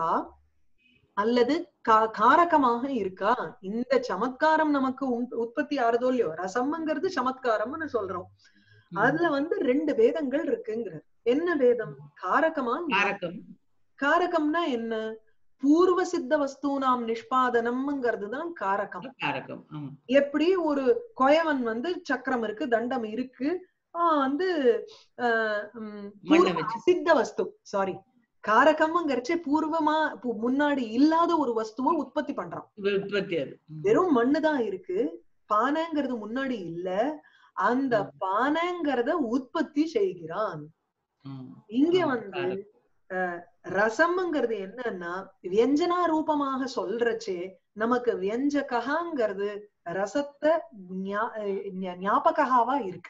அல்லது கா- காரகமாக இருக்கா இந்த சமத்காரம் நமக்கு உண்- உற்பத்தி ஆறதோ இல்லையோ ரசம்ங்கிறது சமத்காரம்னு சொல்றோம் ம். அதுல வந்து ரெண்டு வேதங்கள் இருக்குங்கிற என்ன வேதம் காரகமா காரகம் காரகம்னா என்ன பூர்வ சித்த வஸ்தூனாம் நிஷ்பாதனம்ங்கிறது தான் காரகம் காரகம் ஆமா எப்படி ஒரு கொயவன் வந்து சக்கரம் இருக்கு தண்டம் இருக்கு ஆஹ் வந்து ஆஹ் உம் மண்ணை பூர்வ வச்சு. அசித்த வஸ்து சாரி காரகம்ங்கிறச்சே பூர்வமா பு- முன்னாடி இல்லாத ஒரு வஸ்துவை உற்பத்தி பண்றான் உற்பத்தி அது ம். வெறும் மண்ணு தான் இருக்கு பானைங்கிறது முன்னாடி இல்ல அந்த ம். பானைங்கிறத உற்பத்தி செய்கிறான் ம். இங்க ஆமா, வந்து காரகம். அஹ், ரசம்ங்கிறது என்னன்னா வியஞ்சனா ரூபமாக சொல்றச்சே நமக்கு வியஞ்சகங்கிறது ரசத்தை ஞா- ஞா- ஞாபகாவா இருக்கு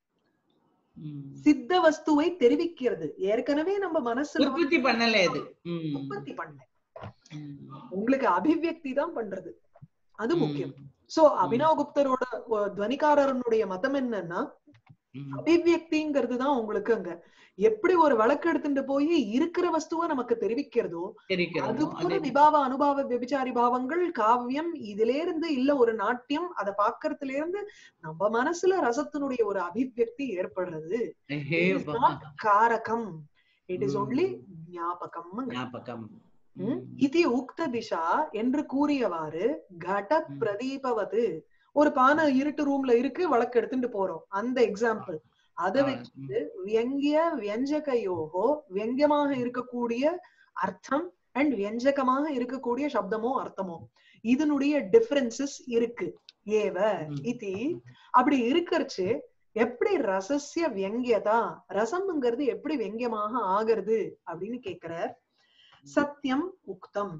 ம். சித்த வஸ்துவை தெரிவிக்கிறது ஏற்கனவே நம்ம மனசுல வந்து உற்பத்தி பண்ணல இது ம். உற்பத்தி பண்ணல ம். உங்களுக்கு அபிவியக்தி தான் பண்றது அது ம். முக்கியம் சோ அபினவ் குப்தரோட அஹ், துவனிகாரனுடைய மதம் என்னன்னா ம். அபிவியக்திங்கிறது தான் உங்களுக்கு அங்க எப்படி ஒரு வழக்கு எடுத்துட்டு போய் இருக்கிற வஸ்துவை நமக்கு தெரிவிக்கிறதோ தெரிக்கிறோம் அது கூட அதே விபாவ அனுபவ விபிச்சாரி பாவங்கள் காவியம் இதுல இருந்து இல்ல ஒரு நாட்டியம் அதை பாக்குறதுல இருந்து நம்ம மனசுல ரசத்தினுடைய ஒரு அபிவியக்தி ஏற்படுறது ஹே It is பா. not காரகம் இட் இஸ் ம். ஒன்லி ஞாபகம் ஞாபகம் ம். இதி உக்த திஷா என்று கூறியவாறு கட ம். பிரதீபவது ஒரு பானை இருட்டு ரூம்ல இருக்கு வழக்கு எடுத்துட்டு போறோம் அந்த எக்ஸாம்பிள் அதை ஆ, வச்சு வியங்கிய வியஞ்சகையோகோ வியங்கியமாக இருக்கக்கூடிய அர்த்தம் அண்ட் வியஞ்சகமாக இருக்கக்கூடிய சப்தமோ அர்த்தமோ இதனுடைய டிஃபரன்சஸ் இருக்கு ஏவ ம். இதி அப்படி இருக்கறச்சு எப்படி ரசஸ்ய வியங்கியதா ரசம்ங்கிறது எப்படி வியங்கியமாக ஆகிறது அப்படின்னு கேக்குறார் சத்தியம் உக்தம்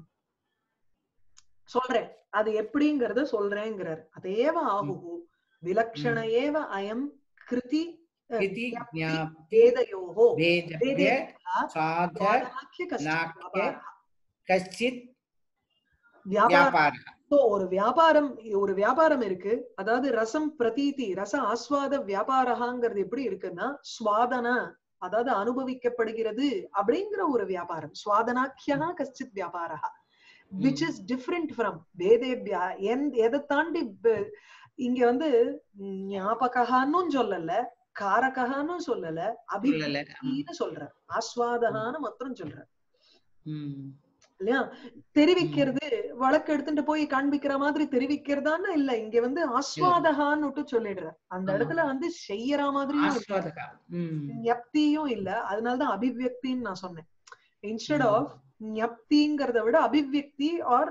சொல்றேன் அது எப்படிங்கறத சொல்றேங்கிறார் அதேவ ஆகுகு விலக்ஷண ஏவ அயம் கிருதி அஹ், इति ज्ञाप्ति வேதயோகோ वेदव्य வேதேभ्यः साध வாதனாக்கிய கஷ்ட नाट्य வியாபாரः. कश्चित् வியாபாரம் व्यापारः So, ஒரு வியாபாரம் ஒரு வியாபாரம் இருக்கு அதாவது ரசம் பிரதீதி ரச ஆஸ்வாத வியாபாரகாங்கிறது எப்படி இருக்குன்னா சுவாதன அதாவது அனுபவிக்கப்படுகிறது அப்படிங்கிற ஒரு வியாபாரம் சுவாதனாக்கியா கஷ்டித் வியாபாரா விச் இஸ் டிஃப்ரெண்ட் ஃப்ரம் வேதேபியா எதை தாண்டி ப- இங்க வந்து ஞாபகான்னு சொல்லல காரகான்னு சொல்லல சொல்லல. அபின்னு சொல்ற ஆஸ்வாதகான்னு மாத்திரம் சொல்ற ம். இல்லையா தெரிவிக்கிறது வழக்கு எடுத்துட்டு போய் காண்பிக்கிற மாதிரி தெரிவிக்கிறதான்னு இல்ல இங்க வந்து ஆஸ்வாதகான்னு சொல்லிடுற அந்த ஆமா. இடத்துல வந்து செய்யற மாதிரியும் இல்ல, ஆஸ்வாதகா ம். ஞப்தியும் இல்ல அதனாலதான் அபிவியக்தின்னு நான் சொன்னேன் இன்ஸ்டெட் ம். ஆஃப் ஞப்திங்கிறத விட அபிவியக்தி ஆர்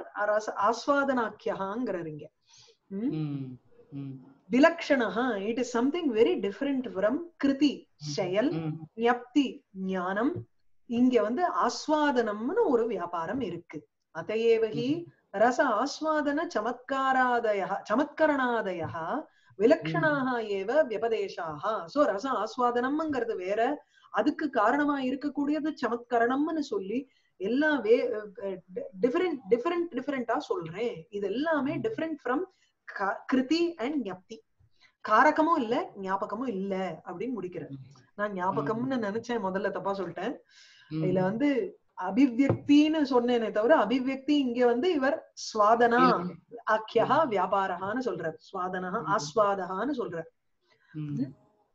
ஆஸ்வாதனாக்கியகாங்கிறார் இங்க ம்? ம். ம். விலக்ஷணா it is something very different from கிருதி செயல் ம். ஞப்தி ஞானம் இங்க வந்து ஆஸ்வாதனம்னு ஒரு வியாபாரம் இருக்கு அதையேவகி ரச ஆஸ்வாதன சமத்காராதய சமத்கரணாதய விலக்ஷணாக ஏவ வியபதேசாக சோ ரச ஆஸ்வாதனம்ங்கிறது வேற அதுக்கு காரணமா இருக்கக்கூடியது சமத்கரணம்னு சொல்லி எல்லாம் வே டிஃபரெண்ட் டிஃபரெண்ட் டிஃபரெண்டா சொல்றேன் இது எல்லாமே டிஃபரெண்ட் ஃப்ரம் கிருதி அண்ட் ஞப்தி காரகமும் இல்ல ஞாபகமும் இல்ல அப்படின்னு முடிக்கிறேன் நான் ஞாபகம்னு நினைச்சேன் முதல்ல தப்பா சொல்லிட்டேன் ம். இதுல வந்து அபிவியக்தின்னு சொன்னேனே தவிர அபிவியக்தி இங்க வந்து இவர் ஸ்வாதனா ஆக்கியா வியாபாரகான்னு சொல்றார் ஸ்வாதனா ம். ஆஸ்வாதகான்னு சொல்றார் ம்.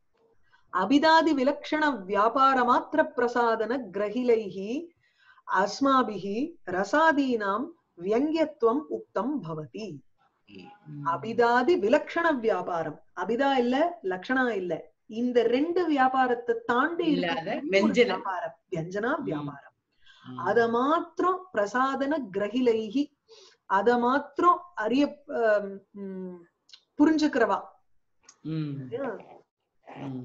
அபிதாதி விலக்ஷண வியாபார மாத்திர பிரசாதன கிரகிலைஹி அஸ்மாபிஹி ரசாதீனாம் வியங்கியத்துவம் உக்தம் பவதி ம். அபிதாதி விலக்ஷண வியாபாரம் அபிதா இல்ல லக்ஷணா இல்ல இந்த ரெண்டு வியாபாரத்தை தாண்டி இல்லாத இருக்கக்கூடிய ஒரு வெஞ்சன. வியாபாரம் வியஞ்சனா ம். வியாபாரம் ம். அத மாத்திரம் பிரசாதன கிரகிலைஹி அத மாத்திரம் அறிய ஆம், ம், புரிஞ்சுக்கிறவா ம். ம்.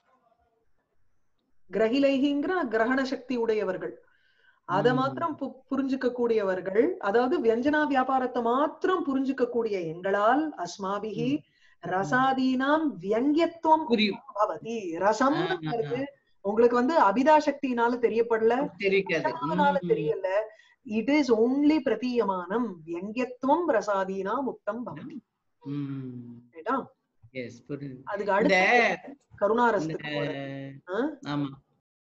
கிரகிலைகிங்கிற கிரகண சக்தி உடையவர்கள் அத ம். மாத்திரம் பு- புரிஞ்சுக்க கூடியவர்கள் அதாவது வியஞ்சனா வியாபாரத்தை மாத்திரம் புரிஞ்சுக்க கூடிய எங்களால் அஸ்மாபிகி ரசாதீனாம் வியங்கியத்துவம் புரியும் பவதி ரசம் ஆ, ஆ, ஆ. உங்களுக்கு வந்து அபிதா சக்தினால தெரியப்படல தெரிவிக்காது ரசனால ம். தெரியல இட் இஸ் ஓன்லி பிரதீயமானம் வியங்கியத்துவம் ரசாதீனா முக்தம் பவதி ம். ரைட்டா Yes, புரியுது அதுக்கு இந்த அடுத்த கருணாரசத்துக்கு போறேன். இந்த- ஆ? ஆமா